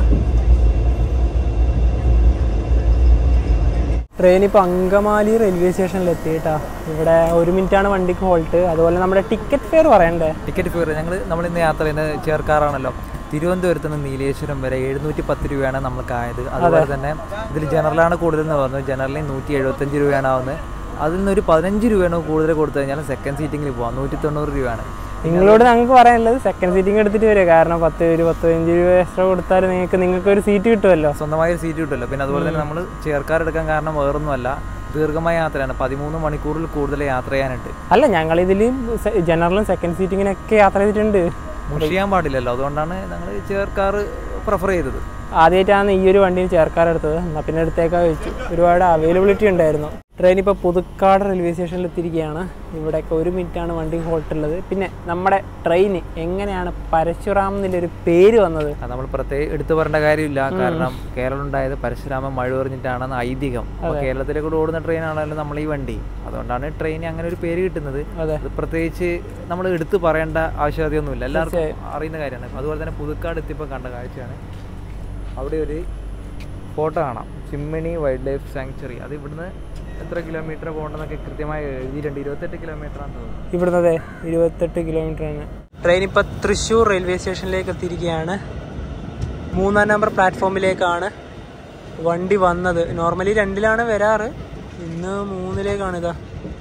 ട്രെയിൻ ഇപ്പോൾ അങ്കമാലി റെയിൽവേ സ്റ്റേഷനിൽ എത്തിയിട്ടാ ഇവിടെ ഒരു മിനിറ്റാണ് വണ്ടിക്ക് ഹോൾട്ട് അതുപോലെ നമ്മുടെ ടിക്കറ്റ് ഫെയർ പറയണ്ടേ ടിക്കറ്റ് ഫെയർ ഞങ്ങൾ നമ്മൾ ഇന്ന് യാത്ര ചെയ്യുന്നത് ചേർക്കാറാണല്ലോ തിരുവനന്തപുരത്ത് നിന്ന് നീലേശ്വരം വരെ എഴുന്നൂറ്റി പത്ത് രൂപയാണ് നമ്മൾക്ക് ആയത് അതുപോലെ തന്നെ ഇതിൽ ജനറലാണ് കൂടുതൽ എന്ന് പറഞ്ഞു ജനറലിൽ നൂറ്റി എഴുപത്തഞ്ച് രൂപയാണ് ആവുന്നത് അതിൽ നിന്ന് ഒരു പതിനഞ്ച് രൂപയാണ് കൂടുതൽ കൊടുത്തു കഴിഞ്ഞാൽ സെക്കൻഡ് സീറ്റിങ്ങിൽ പോകാം നൂറ്റി തൊണ്ണൂറ് രൂപയാണ് നിങ്ങളോട് ഞങ്ങൾക്ക് പറയാനുള്ളത് സെക്കൻഡ് സീറ്റിംഗ് എടുത്തിട്ട് വരിക കാരണം പത്ത് ഒരു പത്ത് പതിനഞ്ച് രൂപ എക്സ്ട്രാ കൊടുത്താൽ നിങ്ങൾക്ക് നിങ്ങൾക്ക് ഒരു സീറ്റ് കിട്ടുമല്ലോ സ്വന്തമായ ഒരു സീറ്റ് കിട്ടുമല്ലോ പിന്നെ അതുപോലെ തന്നെ നമ്മൾ ചേർക്കാർ എടുക്കാൻ കാരണം വേറൊന്നുമല്ല ദീർഘമായ യാത്രയാണ് പതിമൂന്ന് മണിക്കൂറിൽ കൂടുതൽ യാത്ര ചെയ്യാനുണ്ട് അല്ല ഞങ്ങളിതിൽ ജനറലും സെക്കൻഡ് സീറ്റിങ്ങിനൊക്കെ യാത്ര ചെയ്തിട്ടുണ്ട് മുഷ് ചെയ്യാൻ പാടില്ലല്ലോ അതുകൊണ്ടാണ് ഞങ്ങൾ ചേർക്കാർ പ്രിഫർ ചെയ്തത് ആദ്യമായിട്ടാണ് ഈ ഒരു വണ്ടിയിൽ ചേർക്കാറെടുത്തത് എന്നാൽ പിന്നെ എടുത്തേക്കാ വെച്ചു ഒരുപാട് അവൈലബിലിറ്റി ഉണ്ടായിരുന്നു ട്രെയിൻ ഇപ്പോൾ പുതുക്കാട് റെയിൽവേ സ്റ്റേഷനിൽ എത്തിയിരിക്കുകയാണ് ഇവിടെയൊക്കെ ഒരു മിനിറ്റാണ് വണ്ടി ഹോൾട്ട് ഉള്ളത് പിന്നെ നമ്മുടെ ട്രെയിൻ എങ്ങനെയാണ് പരശുറാം എന്നുള്ളൊരു പേര് വന്നത് അത് നമ്മൾ പ്രത്യേകം എടുത്തു പറയേണ്ട കാര്യമില്ല കാരണം കേരളം ഉണ്ടായത് പരശുരാമൻ മഴ പറഞ്ഞിട്ടാണെന്ന് ഐതിഹ്യം അപ്പോൾ കേരളത്തിലെ കൂടെ ഓടുന്ന ട്രെയിൻ ആണല്ലോ നമ്മൾ ഈ വണ്ടി അതുകൊണ്ടാണ് ട്രെയിൻ അങ്ങനെ ഒരു പേര് കിട്ടുന്നത് അതെ. അത് പ്രത്യേകിച്ച് നമ്മൾ എടുത്തു പറയേണ്ട ആവശ്യകതയൊന്നുമില്ല എല്ലാവർക്കും അറിയുന്ന കാര്യമാണ് അതുപോലെ തന്നെ പുതുക്കാട് എത്തിയപ്പോൾ കണ്ട കാഴ്ചയാണ് അവിടെ ഒരു ഫോട്ടോ കാണാം ചിമ്മിണി വൈൽഡ് ലൈഫ് സാങ്ച്വറി അത് ഇവിടുന്ന് എത്ര കിലോമീറ്റർ പോകണമെന്നൊക്കെ കൃത്യമായി എഴുതിയിട്ടുണ്ട് ഇരുപത്തെട്ട് കിലോമീറ്റർ ആണെന്ന് തോന്നുന്നു ഇവിടുന്ന് അതെ ഇരുപത്തെട്ട് കിലോമീറ്റർ ആണ് ട്രെയിൻ ഇപ്പോൾ തൃശ്ശൂർ റെയിൽവേ സ്റ്റേഷനിലേക്ക് എത്തിയിരിക്കുകയാണ് മൂന്നാം നമ്പർ പ്ലാറ്റ്ഫോമിലേക്കാണ് വണ്ടി വന്നത് നോർമലി രണ്ടിലാണ് വരാറ് ഇന്ന് മൂന്നിലേക്കാണ് ഇതാ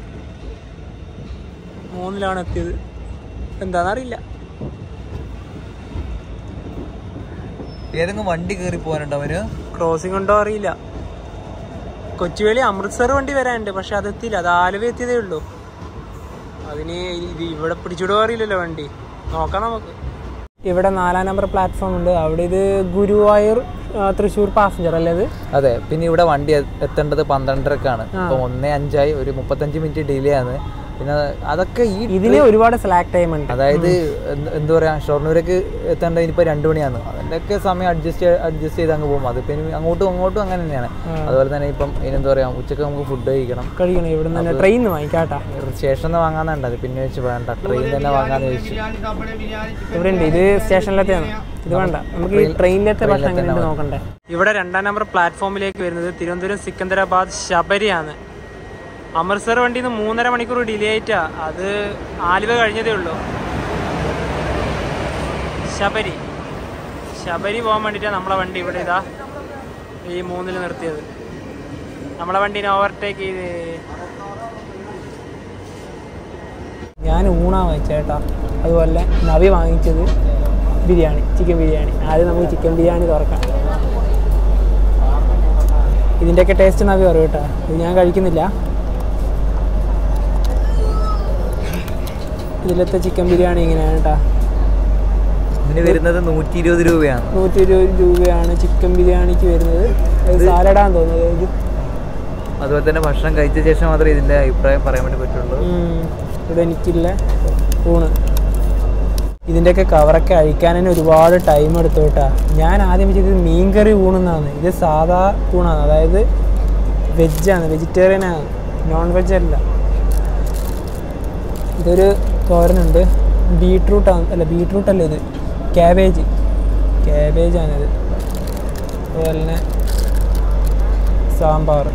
മൂന്നിലാണ് എത്തിയത് എന്താണെന്നറിയില്ല ഏതെങ്കിലും വണ്ടി കയറി പോകാനുണ്ടോ അവന് ക്രോസിംഗ് ഉണ്ടോ അറിയില്ല കൊച്ചുവേളി അമൃത്സർ വണ്ടി വരാനുണ്ട് പക്ഷെ അത് എത്തിയില്ല അത് ആലുവ എത്തിയതേ ഉള്ളൂ അതിന് ഇത് ഇവിടെ പിടിച്ചിടുവോ അറിയില്ലല്ലോ വണ്ടി നോക്കാം നമുക്ക് ഇവിടെ നാലാം നമ്പർ പ്ലാറ്റ്ഫോം ഉണ്ട് അവിടെ ഇത് ഗുരുവായൂർ ആ, തൃശ്ശൂർ പാസഞ്ചർ അല്ലേ ഇത് അതെ പിന്നെ ഇവിടെ വണ്ടി എ- എത്തേണ്ടത് പന്ത്രണ്ടരക്കാണ് ഇപ്പൊ ഒന്നേ അഞ്ചായി ഒരു മുപ്പത്തഞ്ച് മിനിറ്റ് ഡിലേ ആണ് പിന്നെ അതൊക്കെ ഈ ഇതിന് ഒരുപാട് സ്ലാക്ക് ടൈം ഉണ്ട് അതായത് എന്ത് എന്താ പറയാ ഷൊർണൂരേക്ക് എത്തേണ്ട ഇനിയിപ്പോ രണ്ടു മണിയാണ് അതിന്റെയൊക്കെ സമയം അഡ്ജസ്റ്റ് അഡ്ജസ്റ്റ് ചെയ്ത് അങ്ങ് പോകും അതിപ്പോ ഇനി അങ്ങോട്ടും അങ്ങോട്ടും അങ്ങനെ തന്നെയാണ് അതുപോലെ തന്നെ ഇപ്പം ഇതിനെന്താ പറയാ ഉച്ചക്ക് നമുക്ക് ഫുഡ് കഴിക്കണം കഴിക്കണം ഇവിടെ നിന്ന് തന്നെ ട്രെയിൻ വാങ്ങിക്കാട്ടാ സ്റ്റേഷനിൽ നിന്ന് വാങ്ങാന്നുണ്ട് അത് പിന്നെ വെച്ച് വേണ്ട ട്രെയിൻ തന്നെ വാങ്ങാന്ന് ചോദിച്ചു ഇവിടെ ഉണ്ട് ഇത് സ്റ്റേഷനിലത്തെയാണ് ഇത് വേണ്ട നമുക്ക് ഈ ട്രെയിനിലത്തെ ഭക്ഷണം എങ്ങനെയുണ്ട് നോക്കണ്ടേ ഇവിടെ രണ്ടാം നമ്പർ പ്ലാറ്റ്ഫോമിലേക്ക് വരുന്നത് തിരുവനന്തപുരം സിക്കന്ദരാബാദ് ശബരിയാണ് അമൃത്സർ വണ്ടിയിൽ നിന്ന് മൂന്നര മണിക്കൂർ ഡിലേ ആയിട്ടാ അത് ആലുവ കഴിഞ്ഞതേ ഉള്ളൂ ശബരി ശബരി പോകാൻ വേണ്ടിയിട്ടാണ് നമ്മളെ വണ്ടി ഇവിടെ ഇതാ ഈ മൂന്നിൽ നിർത്തിയത് നമ്മളെ വണ്ടീനെ ഓവർടേക്ക് ചെയ്ത് ഞാൻ ഊണാ വാങ്ങിച്ചേട്ടാ അതുപോലെ നവി വാങ്ങിച്ചത് ബിരിയാണി ചിക്കൻ ബിരിയാണി ആദ്യം നമുക്ക് ചിക്കൻ ബിരിയാണി തുറക്കാം ഇതിൻ്റെയൊക്കെ ടേസ്റ്റ് നവി പറയും കേട്ടോ ഇത് ഞാൻ കഴിക്കുന്നില്ല ഇതിലത്തെ ചിക്കൻ ബിരിയാണി ഇങ്ങനെയാണ് കേട്ടോ ഇതിന് വരുന്നത് നൂറ്റി ഇരുപത് രൂപയാണ് നൂറ്റി ഇരുപത് രൂപയാണ് ചിക്കൻ ബിരിയാണിക്ക് വരുന്നത് ഇത് സാലഡാന്ന് തോന്നുന്നത് ഇത് അതുപോലെ തന്നെ ഭക്ഷണം കഴിച്ച ശേഷം മാത്രമേ ഇതിന്റെ അഭിപ്രായം പറയാൻ വേണ്ടി പറ്റുള്ളൂ ഉം. ഇവിടെ എനിക്കില്ല ഊണ് ഇതിൻ്റെയൊക്കെ കവറൊക്കെ അഴിക്കാൻ തന്നെ ഒരുപാട് ടൈം എടുത്തു കേട്ടാ ഞാൻ ആദ്യം വെച്ചത് മീൻകറി ഊണെന്നാണ് ഇത് സാധാ ഊണാണ് അതായത് വെജാണ് വെജിറ്റേറിയൻ ആണ് നോൺ വെജ് അല്ല ഇതൊരു തോരനുണ്ട് ബീട്രൂട്ടാണ് അല്ല ബീട്രൂട്ട് അല്ല ഇത് ക്യാബേജ് ക്യാബേജാണിത് അതുപോലെ തന്നെ സാമ്പാർ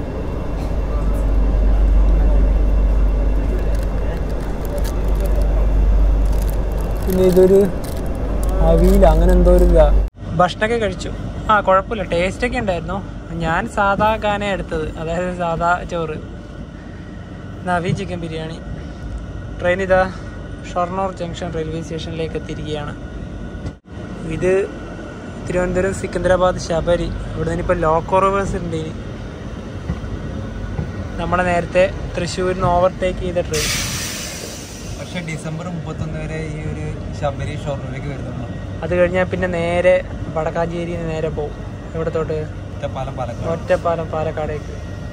പിന്നെ ഇതൊരു അവിയില അങ്ങനെ എന്തോ ഒരു ഇതാ ഭക്ഷണമൊക്കെ കഴിച്ചു ആ കുഴപ്പമില്ല ടേസ്റ്റൊക്കെ ഉണ്ടായിരുന്നു ഞാൻ സാധാ കാന എടുത്തത് അതായത് സാധാ ചോറ് നവി ചിക്കൻ ബിരിയാണി ട്രെയിൻ ഇതാ ഷൊർണൂർ ജംഗ്ഷൻ റെയിൽവേ സ്റ്റേഷനിലേക്ക് എത്തിയിരിക്കുകയാണ് ഇത് തിരുവനന്തപുരം സിക്കന്ദരാബാദ് ശബരി ഇവിടെ നിന്ന് ഇപ്പോൾ ലോക്കോ റിവേഴ്സ് ഉണ്ട് ഇനി നമ്മളെ നേരത്തെ തൃശ്ശൂരിൽ നിന്ന് ഓവർടേക്ക് ചെയ്ത ട്രെയിൻ പക്ഷെ ഡിസംബർ മുപ്പത്തൊന്ന് വരെ ഈ ഒരു ശബരി ഷൊർണൂരിലേക്ക് വരുന്നുള്ളൂ അത് കഴിഞ്ഞാൽ പിന്നെ നേരെ വടക്കാഞ്ചേരിയിൽ നിന്ന് നേരെ പോകും എവിടത്തോട്ട് ഒറ്റപ്പാലം പാലക്കാട് ഒറ്റപ്പാലം പാലക്കാടേക്ക്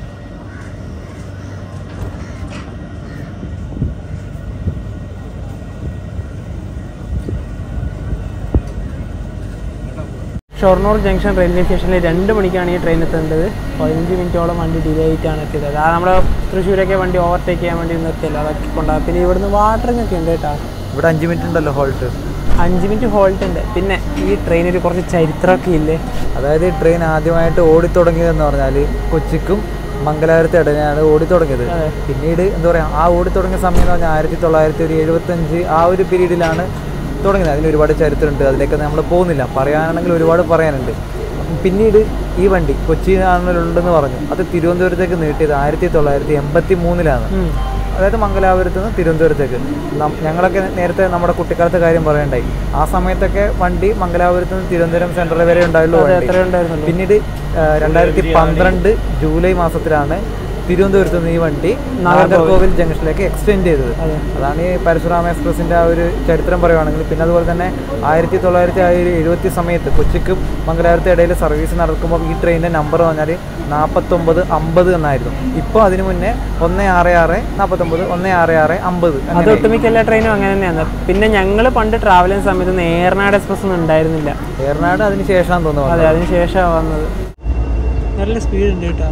ഷൊർണൂർ ജംഗ്ഷൻ റെയിൽവേ സ്റ്റേഷനിൽ രണ്ട് മണിക്കാണ് ഈ ട്രെയിൻ എത്തേണ്ടത് പതിനഞ്ച് മിനിറ്റോളം വണ്ടി ഡിലേ ആയിട്ടാണ് എത്തിയത് അത് നമ്മുടെ തൃശ്ശൂരൊക്കെ വണ്ടി ഓവർടേക്ക് ചെയ്യാൻ വേണ്ടി നിർത്തിയല്ലോ അതൊക്കെ കൊണ്ടാകും പിന്നെ ഇവിടുന്ന് വാട്ടറിംഗ് ഒക്കെ ഉണ്ട് കേട്ടോ ഇവിടെ അഞ്ച് മിനിറ്റ് ഉണ്ടല്ലോ ഹോൾട്ട് അഞ്ച് മിനിറ്റ് ഹോൾട്ട് ഉണ്ട് പിന്നെ ഈ ട്രെയിനിൽ കുറച്ച് ചരിത്രമൊക്കെ ഇല്ലേ അതായത് ഈ ട്രെയിൻ ആദ്യമായിട്ട് ഓടിത്തുടങ്ങിയതെന്ന് പറഞ്ഞാൽ കൊച്ചിക്കും മംഗലാപുരത്തെ ഇടനാണ് ഓടിത്തുടങ്ങിയത് അതെ. പിന്നീട് എന്താ പറയുക ആ ഓടിത്തുടങ്ങിയ സമയം എന്ന് പറഞ്ഞാൽ ആയിരത്തി തൊള്ളായിരത്തി ഒരു എഴുപത്തഞ്ച് ആ ഒരു പീരീഡിലാണ് തുടങ്ങിയത് അതിന് ഒരുപാട് ചരിത്രമുണ്ട് അതിലേക്ക് നമ്മൾ പോകുന്നില്ല പറയാനാണെങ്കിൽ ഒരുപാട് പറയാനുണ്ട് അപ്പം പിന്നീട് ഈ വണ്ടി കൊച്ചിയിലാണെന്നുണ്ടെന്ന് പറഞ്ഞു അത് തിരുവനന്തപുരത്തേക്ക് നീട്ടിയത് ആയിരത്തി തൊള്ളായിരത്തി എൺപത്തി മൂന്നിലാണ് ഉം. അതായത് മംഗലാപുരത്ത് നിന്ന് തിരുവനന്തപുരത്തേക്ക് നം- ഞങ്ങളൊക്കെ നേരത്തെ നമ്മുടെ കുട്ടിക്കാലത്തെ കാര്യം പറയണ്ടായി ആ സമയത്തൊക്കെ വണ്ടി മംഗലാപുരത്ത് നിന്ന് തിരുവനന്തപുരം സെൻട്രൽ വരെ ഉണ്ടായുള്ളൂ അതെ വണ്ടി. എത്ര ഉണ്ടായിരുന്നുള്ളൂ പിന്നീട് രണ്ടായിരത്തി പന്ത്രണ്ട് ജൂലൈ മാസത്തിലാണ് തിരുവനന്തപുരത്ത് നിന്ന് ഈ വണ്ടി നാഗർകോവിൽ ജംഗ്ഷനിലേക്ക് എക്സ്റ്റെൻഡ് ചെയ്തത് അതെ. അതാണ് ഈ പരശുരാമ എക്സ്പ്രസിന്റെ ആ ഒരു ചരിത്രം പറയുവാണെങ്കിൽ പിന്നെ അതുപോലെ തന്നെ ആയിരത്തി തൊള്ളായിരത്തി എഴുപത്തി സമയത്ത് കൊച്ചിക്കും മംഗലാപുരത്തെ ഇടയിൽ സർവീസ് നടക്കുമ്പോൾ ഈ ട്രെയിനിന്റെ നമ്പർ പറഞ്ഞാൽ നാൽപ്പത്തൊമ്പത് അമ്പത് എന്നായിരുന്നു ഇപ്പോൾ അതിന് മുന്നേ ഒന്ന് ആറ് ആറ് നാൽപ്പത്തൊമ്പത് ഒന്ന് ആറ് ആറ് അമ്പത് അത് ഒട്ടുമിക്ക എല്ലാ ട്രെയിനും അങ്ങനെ തന്നെയാണ് പിന്നെ ഞങ്ങൾ പണ്ട് ട്രാവൽ ചെയ്യുന്ന സമയത്ത് ഏറനാട് എക്സ്പ്രസ് ഒന്നും ഉണ്ടായിരുന്നില്ല ഏറനാട് അതിന് ശേഷമാണെന്ന് തോന്നുന്നു അതെ അതിന് ശേഷമാണ് വന്നത് നല്ല സ്പീഡ് ഉണ്ട് കേട്ടോ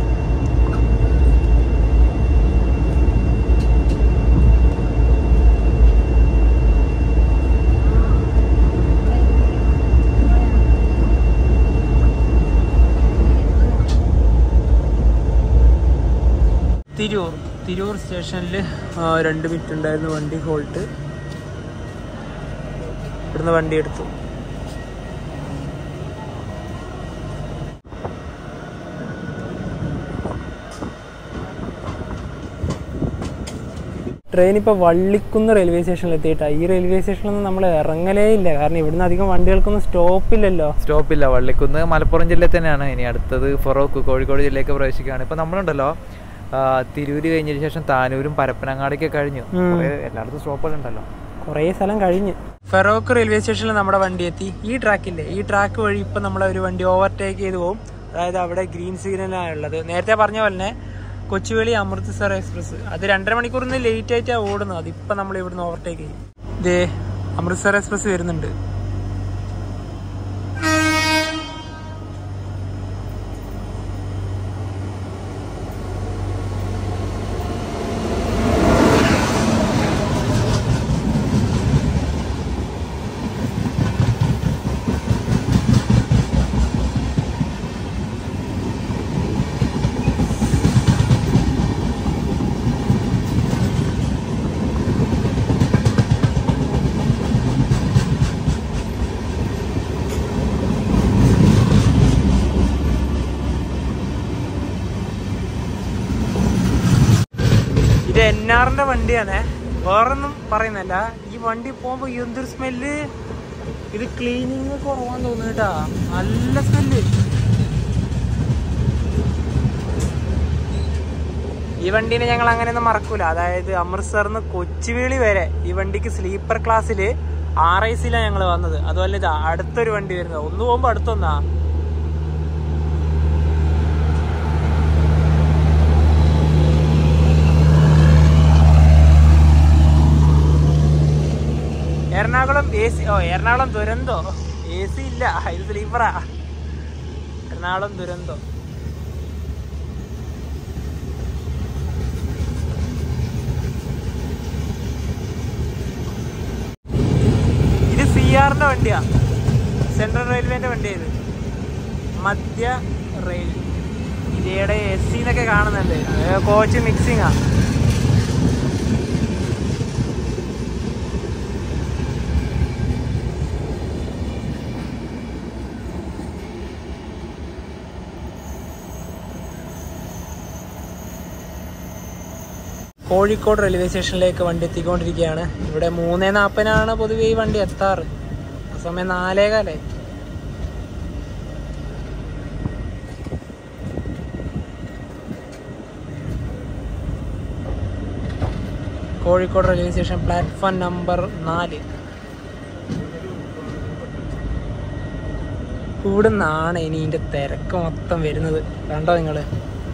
തിരൂർ തിരൂർ സ്റ്റേഷനിൽ രണ്ട് മിനിറ്റ് ഉണ്ടായിരുന്നു വണ്ടി ഹോൾട്ട് ഇവിടുന്ന് വണ്ടി എടുത്തു ട്രെയിൻ ഇപ്പോൾ വള്ളിക്കുന്ന് റെയിൽവേ സ്റ്റേഷനിൽ എത്തിയിട്ടാണ് ഈ റെയിൽവേ സ്റ്റേഷനിലൊന്നും നമ്മൾ ഇറങ്ങലേ ഇല്ല കാരണം ഇവിടുന്ന് അധികം വണ്ടികൾക്കൊന്നും സ്റ്റോപ്പില്ലല്ലോ സ്റ്റോപ്പില്ല വള്ളിക്കുന്ന് മലപ്പുറം ജില്ലയിൽ തന്നെയാണ് ഇനി അടുത്തത് ഫറോക്ക് കോഴിക്കോട് ജില്ലയിലേക്ക് പ്രവേശിക്കുകയാണ് ഇപ്പൊ നമ്മളുണ്ടല്ലോ ആ, തിരൂര് കഴിഞ്ഞതിന് ശേഷം താനൂരും പരപ്പനങ്ങാടിയൊക്കെ കഴിഞ്ഞു ഉം. കുറേ എല്ലായിടത്തും സ്റ്റോപ്പുകളുണ്ടല്ലോ കുറേ സ്ഥലം കഴിഞ്ഞ് ഫെറോക്ക് റെയിൽവേ സ്റ്റേഷനിൽ നമ്മുടെ വണ്ടി എത്തി ഈ ട്രാക്കില്ലേ ഈ ട്രാക്ക് വഴി ഇപ്പം നമ്മളെ ഒരു വണ്ടി ഓവർടേക്ക് ചെയ്ത് പോകും അതായത് അവിടെ ഗ്രീൻ സിഗ്നലാണ് ഉള്ളത് നേരത്തെ പറഞ്ഞ പോലെ തന്നെ കൊച്ചുവേളി അമൃത്സർ എക്സ്പ്രസ് അത് രണ്ടര മണിക്കൂറിന് ലേറ്റ് ആയിട്ടാണ് ഓടുന്നത് അതിപ്പം നമ്മൾ ഇവിടുന്ന് ഓവർടേക്ക് ചെയ്യും ദേ അമൃത്സർ എക്സ്പ്രസ് വരുന്നുണ്ട് ഇത് എൻ ആറിന്റെ വണ്ടിയാണ് വേറൊന്നും പറയുന്നല്ല ഈ വണ്ടി പോകുമ്പോ എന്തൊരു സ്മെല്ല് ഇത് ക്ലീനിങ് കുറവാന്ന് തോന്നുന്നു കേട്ടാ നല്ല സ്മെല്ല് ഈ വണ്ടീനെ ഞങ്ങൾ അങ്ങനെയൊന്നും മറക്കൂല അതായത് അമൃത്സറിന്ന് കൊച്ചുവേളി വരെ ഈ വണ്ടിക്ക് സ്ലീപ്പർ ക്ലാസ്സിൽ ആർ ഐ സിയിലാണ് ഞങ്ങൾ വന്നത് അതുപോലെ ഇതാ അടുത്തൊരു വണ്ടി വരുന്നത് ഒന്ന് പോകുമ്പോ അടുത്തൊന്നാ എറണാകുളം എ സി ഓ എറണാകുളം ദുരന്തോ എ സി ഇല്ല ഇത് സ്ലീപ്പറാ എറണാകുളം ദുരന്തോ ഇത് സി ആറിന്റെ വണ്ടിയാ സെൻട്രൽ റെയിൽവേന്റെ വണ്ടിയാ ഇത് മധ്യ റെയിൽ ഇതിയുടെ എസ് സി എന്നൊക്കെ കാണുന്നുണ്ട് കോച്ച് മിക്സിംഗ് ആ കോഴിക്കോട് റെയിൽവേ സ്റ്റേഷനിലേക്ക് വണ്ടി എത്തിക്കൊണ്ടിരിക്കുകയാണ് ഇവിടെ മൂന്നേ നാൽപ്പതിനാണ് പൊതുവെ ഈ വണ്ടി എത്താറ് ആ സമയം നാലേകാലായി Kozhikode railway station platform number നാല് ഇവിടെ നിന്നാണ് ഇനി ഇതിന്റെ തിരക്ക് മൊത്തം വരുന്നത് കണ്ടോ നിങ്ങള്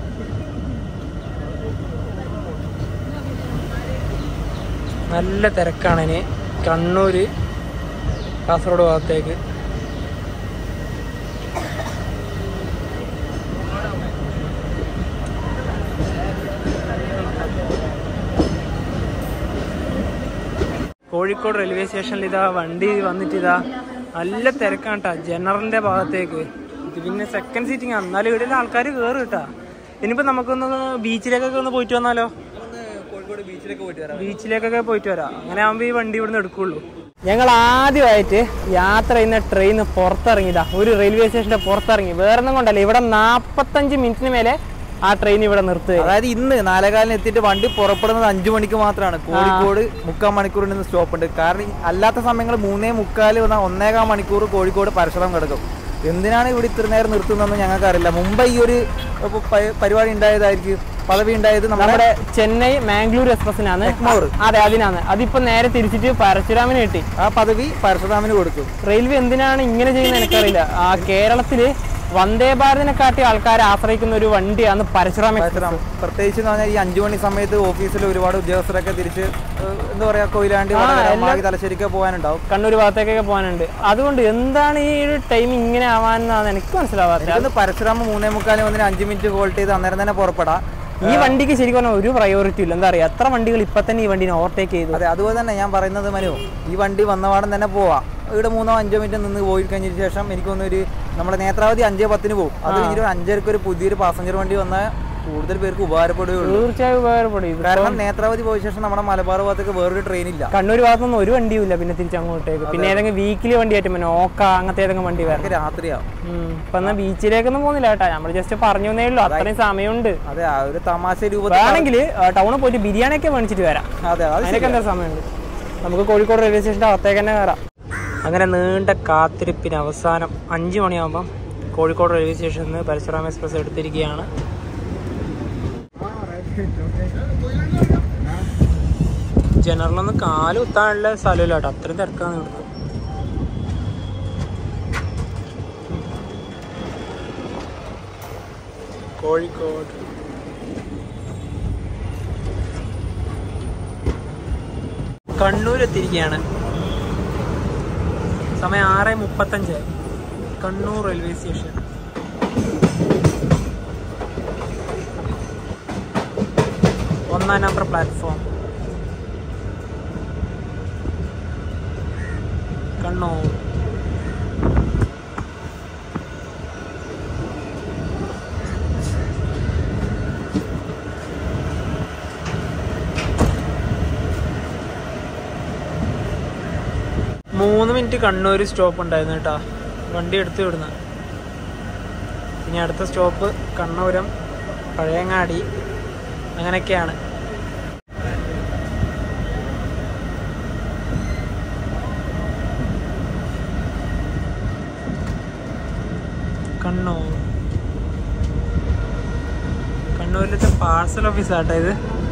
നല്ല തിരക്കാണ് ഇനി കണ്ണൂര് കാസർഗോഡ് ഭാഗത്തേക്ക് കോഴിക്കോട് റെയിൽവേ സ്റ്റേഷനിൽ ഇതാ വണ്ടി വന്നിട്ട് ഇതാ നല്ല തിരക്കാണ് കേട്ടാ ജനറലിന്റെ ഭാഗത്തേക്ക് ഇത് പിന്നെ സെക്കൻഡ് സീറ്റിംഗ് ആണ് എന്നാലും ഇവിടെ ആൾക്കാർ കയറും കേട്ടാ ഇനിയിപ്പോ നമുക്കൊന്ന് ബീച്ചിലേക്കൊക്കെ ഒന്ന് പോയിട്ട് വന്നാലോ കോഴിക്കോട് ബീച്ചിലേക്ക് പോയിട്ട് വരാം ബീച്ചിലേക്കൊക്കെ പോയിട്ട് വരാം അങ്ങനെ ആകുമ്പോൾ ഈ വണ്ടി ഇവിടുന്ന് എടുക്കുള്ളൂ ഞങ്ങൾ ആദ്യമായിട്ട് യാത്ര ചെയ്യുന്ന ട്രെയിൻ പുറത്തിറങ്ങിയതാ ഒരു റെയിൽവേ സ്റ്റേഷന്റെ പുറത്തിറങ്ങി വേറെ ഒന്നും കൊണ്ടല്ല ഇവിടെ നാപ്പത്തഞ്ച് മിനിറ്റിന് മേലെ ആ ട്രെയിൻ ഇവിടെ നിർത്തുക അതായത് ഇന്ന് നാലേകാലിന് എത്തിയിട്ട് വണ്ടി പുറപ്പെടുന്നത് അഞ്ചു മണിക്ക് മാത്രമാണ് കോഴിക്കോട് മുക്കാൽ മണിക്കൂറിൽ നിന്ന് സ്റ്റോപ്പ് ഉണ്ട് കാരണം ഈ അല്ലാത്ത സമയങ്ങൾ മൂന്നേ മുക്കാല് വന്നാൽ ഒന്നേകാൽ മണിക്കൂർ കോഴിക്കോട് പരശുറാം കിടക്കും എന്തിനാണ് ഇവിടെ ഇത്ര നേരം നിർത്തുന്നതെന്ന് ഞങ്ങൾക്ക് അറിയില്ല മുമ്പ് ഈ ഒരു ഇപ്പൊ പ- പരിപാടി ഉണ്ടായതായിരിക്കും പദവി ഉണ്ടായത് നമ്മുടെ നമ്മുടെ ചെന്നൈ മാംഗ്ലൂർ എക്സ്പ്രസിനാണ് എഗ്മോർ. അതെ അതിനാണ് അതിപ്പോ നേരെ തിരിച്ചിട്ട് പരശുരാമിന് കിട്ടി ആ പദവി പരശുറാമിന് കൊടുത്തു റെയിൽവേ എന്തിനാണ് ഇങ്ങനെ ചെയ്യുന്നത് എനിക്കറിയില്ല ആ കേരളത്തില് വന്ദേ ഭാരതിനെ കാട്ടി ആൾക്കാരെ ആശ്രയിക്കുന്ന ഒരു വണ്ടിയാണ് പരശുരാം എക്സ്പ്രസ് പരശുറാം പ്രത്യേകിച്ച് എന്ന് പറഞ്ഞാൽ ഈ അഞ്ചു മണി സമയത്ത് ഓഫീസിൽ ഒരുപാട് ഉദ്യോഗസ്ഥരൊക്കെ തിരിച്ച് ഏഹ്, എന്താ പറയാ കൊയിലാണ്ടി വടകര, എല്ലാ- മാഗി തലശ്ശേരിക്ക് പോകാനുണ്ടാവും കണ്ണൂർ ഭാഗത്തേക്കൊക്കെ പോകാനുണ്ട് അതുകൊണ്ട് എന്താണ് ഈ ഒരു ടൈം ഇങ്ങനെ ആവാനെന്നാണ് എനിക്ക് മനസ്സിലാവാത്തത് എനിക്കൊന്ന് പരശുരാമ മൂന്നേ മുക്കാലിന് വന്നിന് അഞ്ച് മിനിറ്റ് ഹോൾട്ട് ചെയ്ത് അന്നേരം തന്നെ പുറപ്പെടാം ഈ വണ്ടിക്ക് ശരിക്കും പറഞ്ഞാൽ ഒരു പ്രയോറിറ്റി ഇല്ല എന്താ പറയാ എത്ര വണ്ടികൾ ഇപ്പൊ തന്നെ ഈ വണ്ടിനെ ഓവർടേക്ക് ചെയ്തു അതെ അതുപോലെ തന്നെ ഞാൻ പറയുന്നത് മനു ഈ വണ്ടി വന്നപാടം തന്നെ പോവാം ഇവിടെ മൂന്നോ അഞ്ചോ മിനിറ്റ് നിന്ന് പോയി കഴിഞ്ഞതിന് ശേഷം എനിക്കൊന്ന് ഒരു നമ്മുടെ നേത്രാവതി അഞ്ചേ പത്തിന് പോകും അത് കഴിഞ്ഞിട്ട് ഒരു അഞ്ചരക്ക് ഒരു പുതിയൊരു പാസഞ്ചർ വണ്ടി വന്നാൽ കൂടുതൽ പേർക്ക് ഉപകാരപ്പെടുകയുള്ളൂ തീർച്ചയായും ഉപകാരപ്പെടും ഇത് കാരണം നേത്രാവതി പോയ ശേഷം നമ്മുടെ മലബാർ ഭാഗത്തേക്ക് വേറൊരു ട്രെയിൻ ഇല്ല കണ്ണൂർ ഭാഗത്തൊന്നും ഒരു വണ്ടിയും ഇല്ല പിന്നെ തിരിച്ചങ്ങോട്ടേക്ക് പിന്നെ ഏതെങ്കിലും വീക്കിലി വണ്ടി ആയിട്ട് പിന്നെ ഓക്ക അങ്ങനത്തെ ഏതെങ്കിലും വണ്ടി വരണം നമുക്ക് രാത്രിയാവും ഉം. ഇപ്പൊ എന്നാ ബീച്ചിലേക്കൊന്നും പോകുന്നില്ല കേട്ടാ നമ്മൾ ജസ്റ്റ് പറഞ്ഞു തന്നേ ഉള്ളൂ അത്രയും സമയമുണ്ട് അതെ ആ ഒരു തമാശ രൂപത്തിൽ വേണമെങ്കിൽ ടൗണിൽ പോയിട്ട് ബിരിയാണി ഒക്കെ മേടിച്ചിട്ട് വരാം അതെ അത് അതിനൊക്കെ എന്താ സമയമുണ്ട് നമുക്ക് കോഴിക്കോട് റെയിൽവേ സ്റ്റേഷൻ്റെ അകത്തേക്ക് തന്നെ കയറാം അങ്ങനെ നീണ്ട കാത്തിരിപ്പിന് അവസാനം അഞ്ച് മണിയാകുമ്പം കോഴിക്കോട് റെയിൽവേ സ്റ്റേഷനിൽ നിന്ന് പരശുറാം എക്സ്പ്രസ് എടുത്തിരിക്കുകയാണ് ജനറലൊന്ന് കാല് കുത്താനുള്ള സ്ഥലമില്ല കേട്ടോ അത്രയും തിരക്കാണ് ഇവിടുത്തെ കോഴിക്കോട് കണ്ണൂർ എത്തിയിരിക്കുകയാണ് സമയം ആറ് മുപ്പത്തഞ്ച് കണ്ണൂർ റെയിൽവേ സ്റ്റേഷൻ ഒന്നാം നമ്പർ പ്ലാറ്റ്ഫോം കണ്ണൂർ മൂന്ന് മിനിറ്റ് കണ്ണൂർ സ്റ്റോപ്പ് ഉണ്ടായിരുന്നു കേട്ടോ വണ്ടി എടുത്തു വിടുന്ന ഇനി അടുത്ത സ്റ്റോപ്പ് കണ്ണൂരം പഴയങ്ങാടി അങ്ങനെയൊക്കെയാണ് കണ്ണൂർ കണ്ണൂരിലത്തെ പാർസൽ ഓഫീസാട്ടോ ഇത്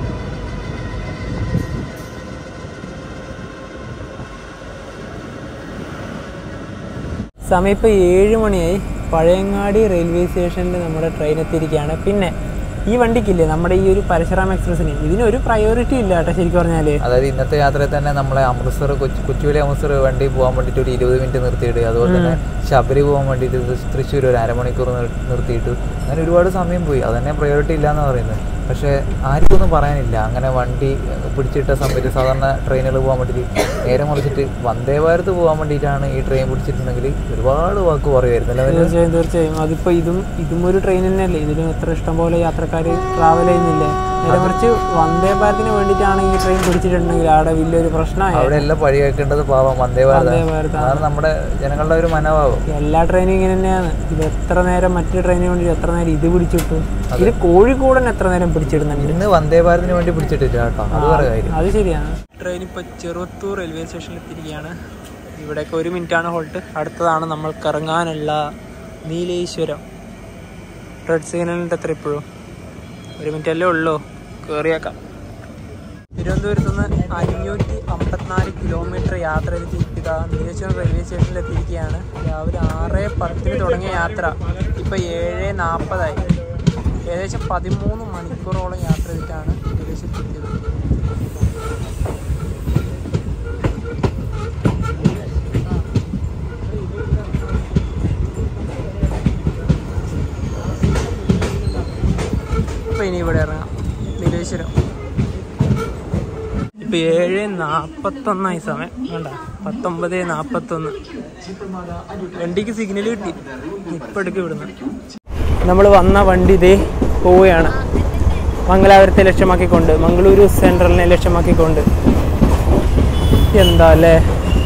സമയം ഇപ്പോൾ ഏഴ് മണിയായി പഴയങ്ങാടി റെയിൽവേ സ്റ്റേഷനിൽ നമ്മുടെ ട്രെയിൻ എത്തിയിരിക്കുകയാണ് പിന്നെ ഈ വണ്ടിക്കില്ലേ നമ്മുടെ ഈ ഒരു പരശുറാം എക്സ്പ്രസ്സിന് ഇതിനൊരു പ്രയോറിറ്റി ഇല്ല കേട്ടോ ശരിക്കും പറഞ്ഞാൽ അതായത് ഇന്നത്തെ യാത്രയിൽ തന്നെ നമ്മളെ അമൃത്സർ കൊച്ചി കൊച്ചുവേലി അമൃത്സർ വണ്ടി പോകാൻ വേണ്ടിയിട്ട് ഒരു ഇരുപത് മിനിറ്റ് നിർത്തിയിട്ട് അതുപോലെ തന്നെ ശബരി പോകാൻ വേണ്ടിയിട്ട് തൃ- തൃശ്ശൂർ ഒരു അരമണിക്കൂർ നിർ- നിർത്തിയിട്ട് അങ്ങനെ ഒരുപാട് സമയം പോയി അതന്നെ പ്രയോറിറ്റി ഇല്ല എന്ന് പറയുന്നത് പക്ഷേ ആർക്കും ഒന്നും പറയാനില്ല അങ്ങനെ വണ്ടി ഏഹ്, പിടിച്ചിട്ട സമയത്ത് സാധാരണ ട്രെയിനുകൾ പോകാൻ വേണ്ടിയിട്ട് നേരെ മറിച്ചിട്ട് വന്ദേ ഭാരത് പോകാൻ വേണ്ടിയിട്ടാണ് ഈ ട്രെയിൻ പിടിച്ചിട്ടുണ്ടെങ്കിൽ ഒരുപാട് വാക്ക് പറയുമായിരുന്നല്ലോ അവര് തീർച്ചയായും തീർച്ചയായും അതിപ്പോൾ ഇതും ഇതും ഒരു ട്രെയിൻ തന്നെയല്ലേ ഇതിന് എത്ര ഇഷ്ടം പോലെ യാത്രക്കാർ ട്രാവൽ ചെയ്യുന്നില്ലേ നേരെ കുറച്ച് വന്ദേ ഭാരതിന് വേണ്ടിയിട്ടാണ് ഈ ട്രെയിൻ പിടിച്ചിട്ടുണ്ടെങ്കിൽ അവിടെ വലിയൊരു പ്രശ്നമായി അവിടെ എല്ലാം പഴി കേൾക്കേണ്ടത് പാവം വന്ദേ ഭാരത് വന്ദേ ഭാരത് അതാണ് നമ്മുടെ ജനങ്ങളുടെ ഒരു മനോഭാവം എല്ലാ ട്രെയിനും ഇങ്ങനെ തന്നെയാണ് ഇത് എത്ര നേരം മറ്റു ട്രെയിനിന് വേണ്ടി എത്ര നേരം ഇത് പിടിച്ചിട്ടു ഇത് കോഴിക്കോടൻ എത്ര നേരം പിടിച്ചിടുന്നുണ്ട് ഇന്ന് വന്ദേ ഭാരതിന് വേണ്ടി പിടിച്ചിട്ടില്ല കേട്ടോ അത് വേറെ കാര്യം അത് ശരിയാണ് ട്രെയിൻ ഇപ്പോൾ ചെറുവത്തൂർ റെയിൽവേ സ്റ്റേഷനിൽ എത്തിയിരിക്കുകയാണ് ഇവിടെയൊക്കെ ഒരു മിനിറ്റാണ് ഹോൾട്ട് അടുത്തതാണ് നമ്മൾക്ക് ഇറങ്ങാനുള്ള നീലേശ്വരം റെഡ് സിഗ്നലിൻ്റെ അത്ര ഇപ്പോഴും ഒരു മിനിറ്റ് അല്ലേ ഉള്ളൂ കയറിയേക്കാം തിരുവനന്തപുരത്ത് നിന്ന് അഞ്ഞൂറ്റി അമ്പത്തിനാല് കിലോമീറ്റർ യാത്ര ചെയ്ത് ഇതാ നീലേശ്വരം റെയിൽവേ സ്റ്റേഷനിൽ എത്തിയിരിക്കുകയാണ് രാവിലെ ആറ് പത്തിന് തുടങ്ങിയ യാത്ര ഇപ്പോൾ ഏഴ് നാൽപ്പതായി ഏകദേശം പതിമൂന്ന് മണിക്കൂറോളം യാത്ര ചെയ്തിട്ടാണ് നീലേശ്വരത്ത് എത്തിയത് ഇപ്പൊ ഇനി ഇവിടെ ഇറങ്ങാം നീലേശ്വരം ഇപ്പൊ ഏഴ് നാപ്പത്തൊന്നായി സമയം വേണ്ട പത്തൊമ്പത് നാപ്പത്തൊന്ന് വണ്ടിക്ക് സിഗ്നൽ കിട്ടി ഇപ്പൊ എടുക്കും ഇവിടുന്ന് നമ്മൾ വന്ന വണ്ടി ഇതേ പോവുകയാണ് മംഗലാപുരത്തെ ലക്ഷ്യമാക്കിക്കൊണ്ട് മംഗളൂരു സെൻട്രലിനെ ലക്ഷ്യമാക്കിക്കൊണ്ട് എന്താ അല്ലേ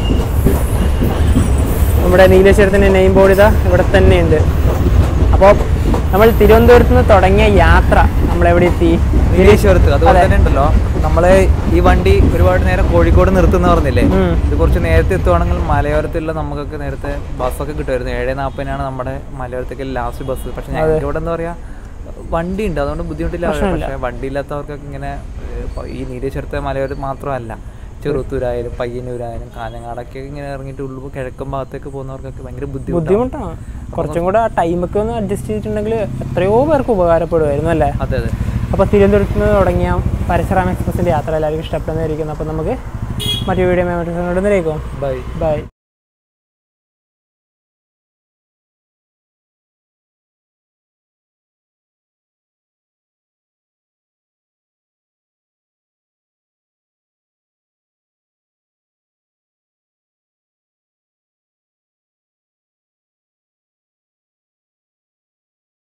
നമ്മുടെ നീലേശ്വരത്തിൻ്റെ നെയിം ബോർഡ് ഇതാ ഇവിടെ തന്നെയുണ്ട് അപ്പോൾ നമ്മൾ തിരുവനന്തപുരത്ത് നിന്ന് തുടങ്ങിയ യാത്ര നമ്മൾ എവിടെ എത്തി നീലേശ്വരത്ത് അതുപോലെ അതെ. തന്നെ ഉണ്ടല്ലോ നമ്മളെ ഈ വണ്ടി ഒരുപാട് നേരം കോഴിക്കോട് നിർത്തുന്ന പറഞ്ഞില്ലേ ഉം. ഇത് കുറച്ച് നേരത്തെ എത്തുവാണെങ്കിൽ മലയോരത്തുള്ള നമുക്കൊക്കെ നേരത്തെ ബസ്സൊക്കെ കിട്ടുമായിരുന്നു ഏഴ് നാൽപ്പതിനാണ് നമ്മുടെ മലയോരത്തേക്ക് ലാസ്റ്റ് ബസ് പക്ഷെ ഞങ്ങൾക്ക് ഇവിടെ എന്താ പറയാ വണ്ടി ഉണ്ട് അതുകൊണ്ട് ബുദ്ധിമുട്ടില്ല പക്ഷെ വണ്ടി ഇല്ലാത്തവർക്കൊക്കെ ഇങ്ങനെ ഏഹ്, പ- ഈ നീലേശ്വരത്തെ മലയോരം മാത്രമല്ല ചെറുത്തൂരായാലും പയ്യന്നൂരായാലും കാഞ്ഞങ്ങാടൊക്കെ ഇങ്ങനെ ഇറങ്ങിയിട്ട് ഉള്ളു കിഴക്കൻ ഭാഗത്തേക്ക് പോകുന്നവർക്കൊക്കെ ഭയങ്കര ബുദ്ധിമുട്ടാണ് ബുദ്ധിമുട്ടാണ് കുറച്ചും കൂടെ ആ ടൈമൊക്കെ ഒന്ന് അഡ്ജസ്റ്റ് ചെയ്തിട്ടുണ്ടെങ്കിൽ എത്രയോ പേർക്ക് ഉപകാരപ്പെടുമായിരുന്നു അല്ലേ അതെ അതെ അപ്പോൾ തിരുവനന്തപുരത്ത് നിന്ന് തുടങ്ങിയ പരശുറാം എക്സ്പ്രസിൻ്റെ യാത്ര എല്ലാവർക്കും ഇഷ്ടപ്പെടുന്നതായിരിക്കുന്നു അപ്പോൾ നമുക്ക് മറ്റു വീഡിയോ മറ്റു ബൈ ബൈ ബൈ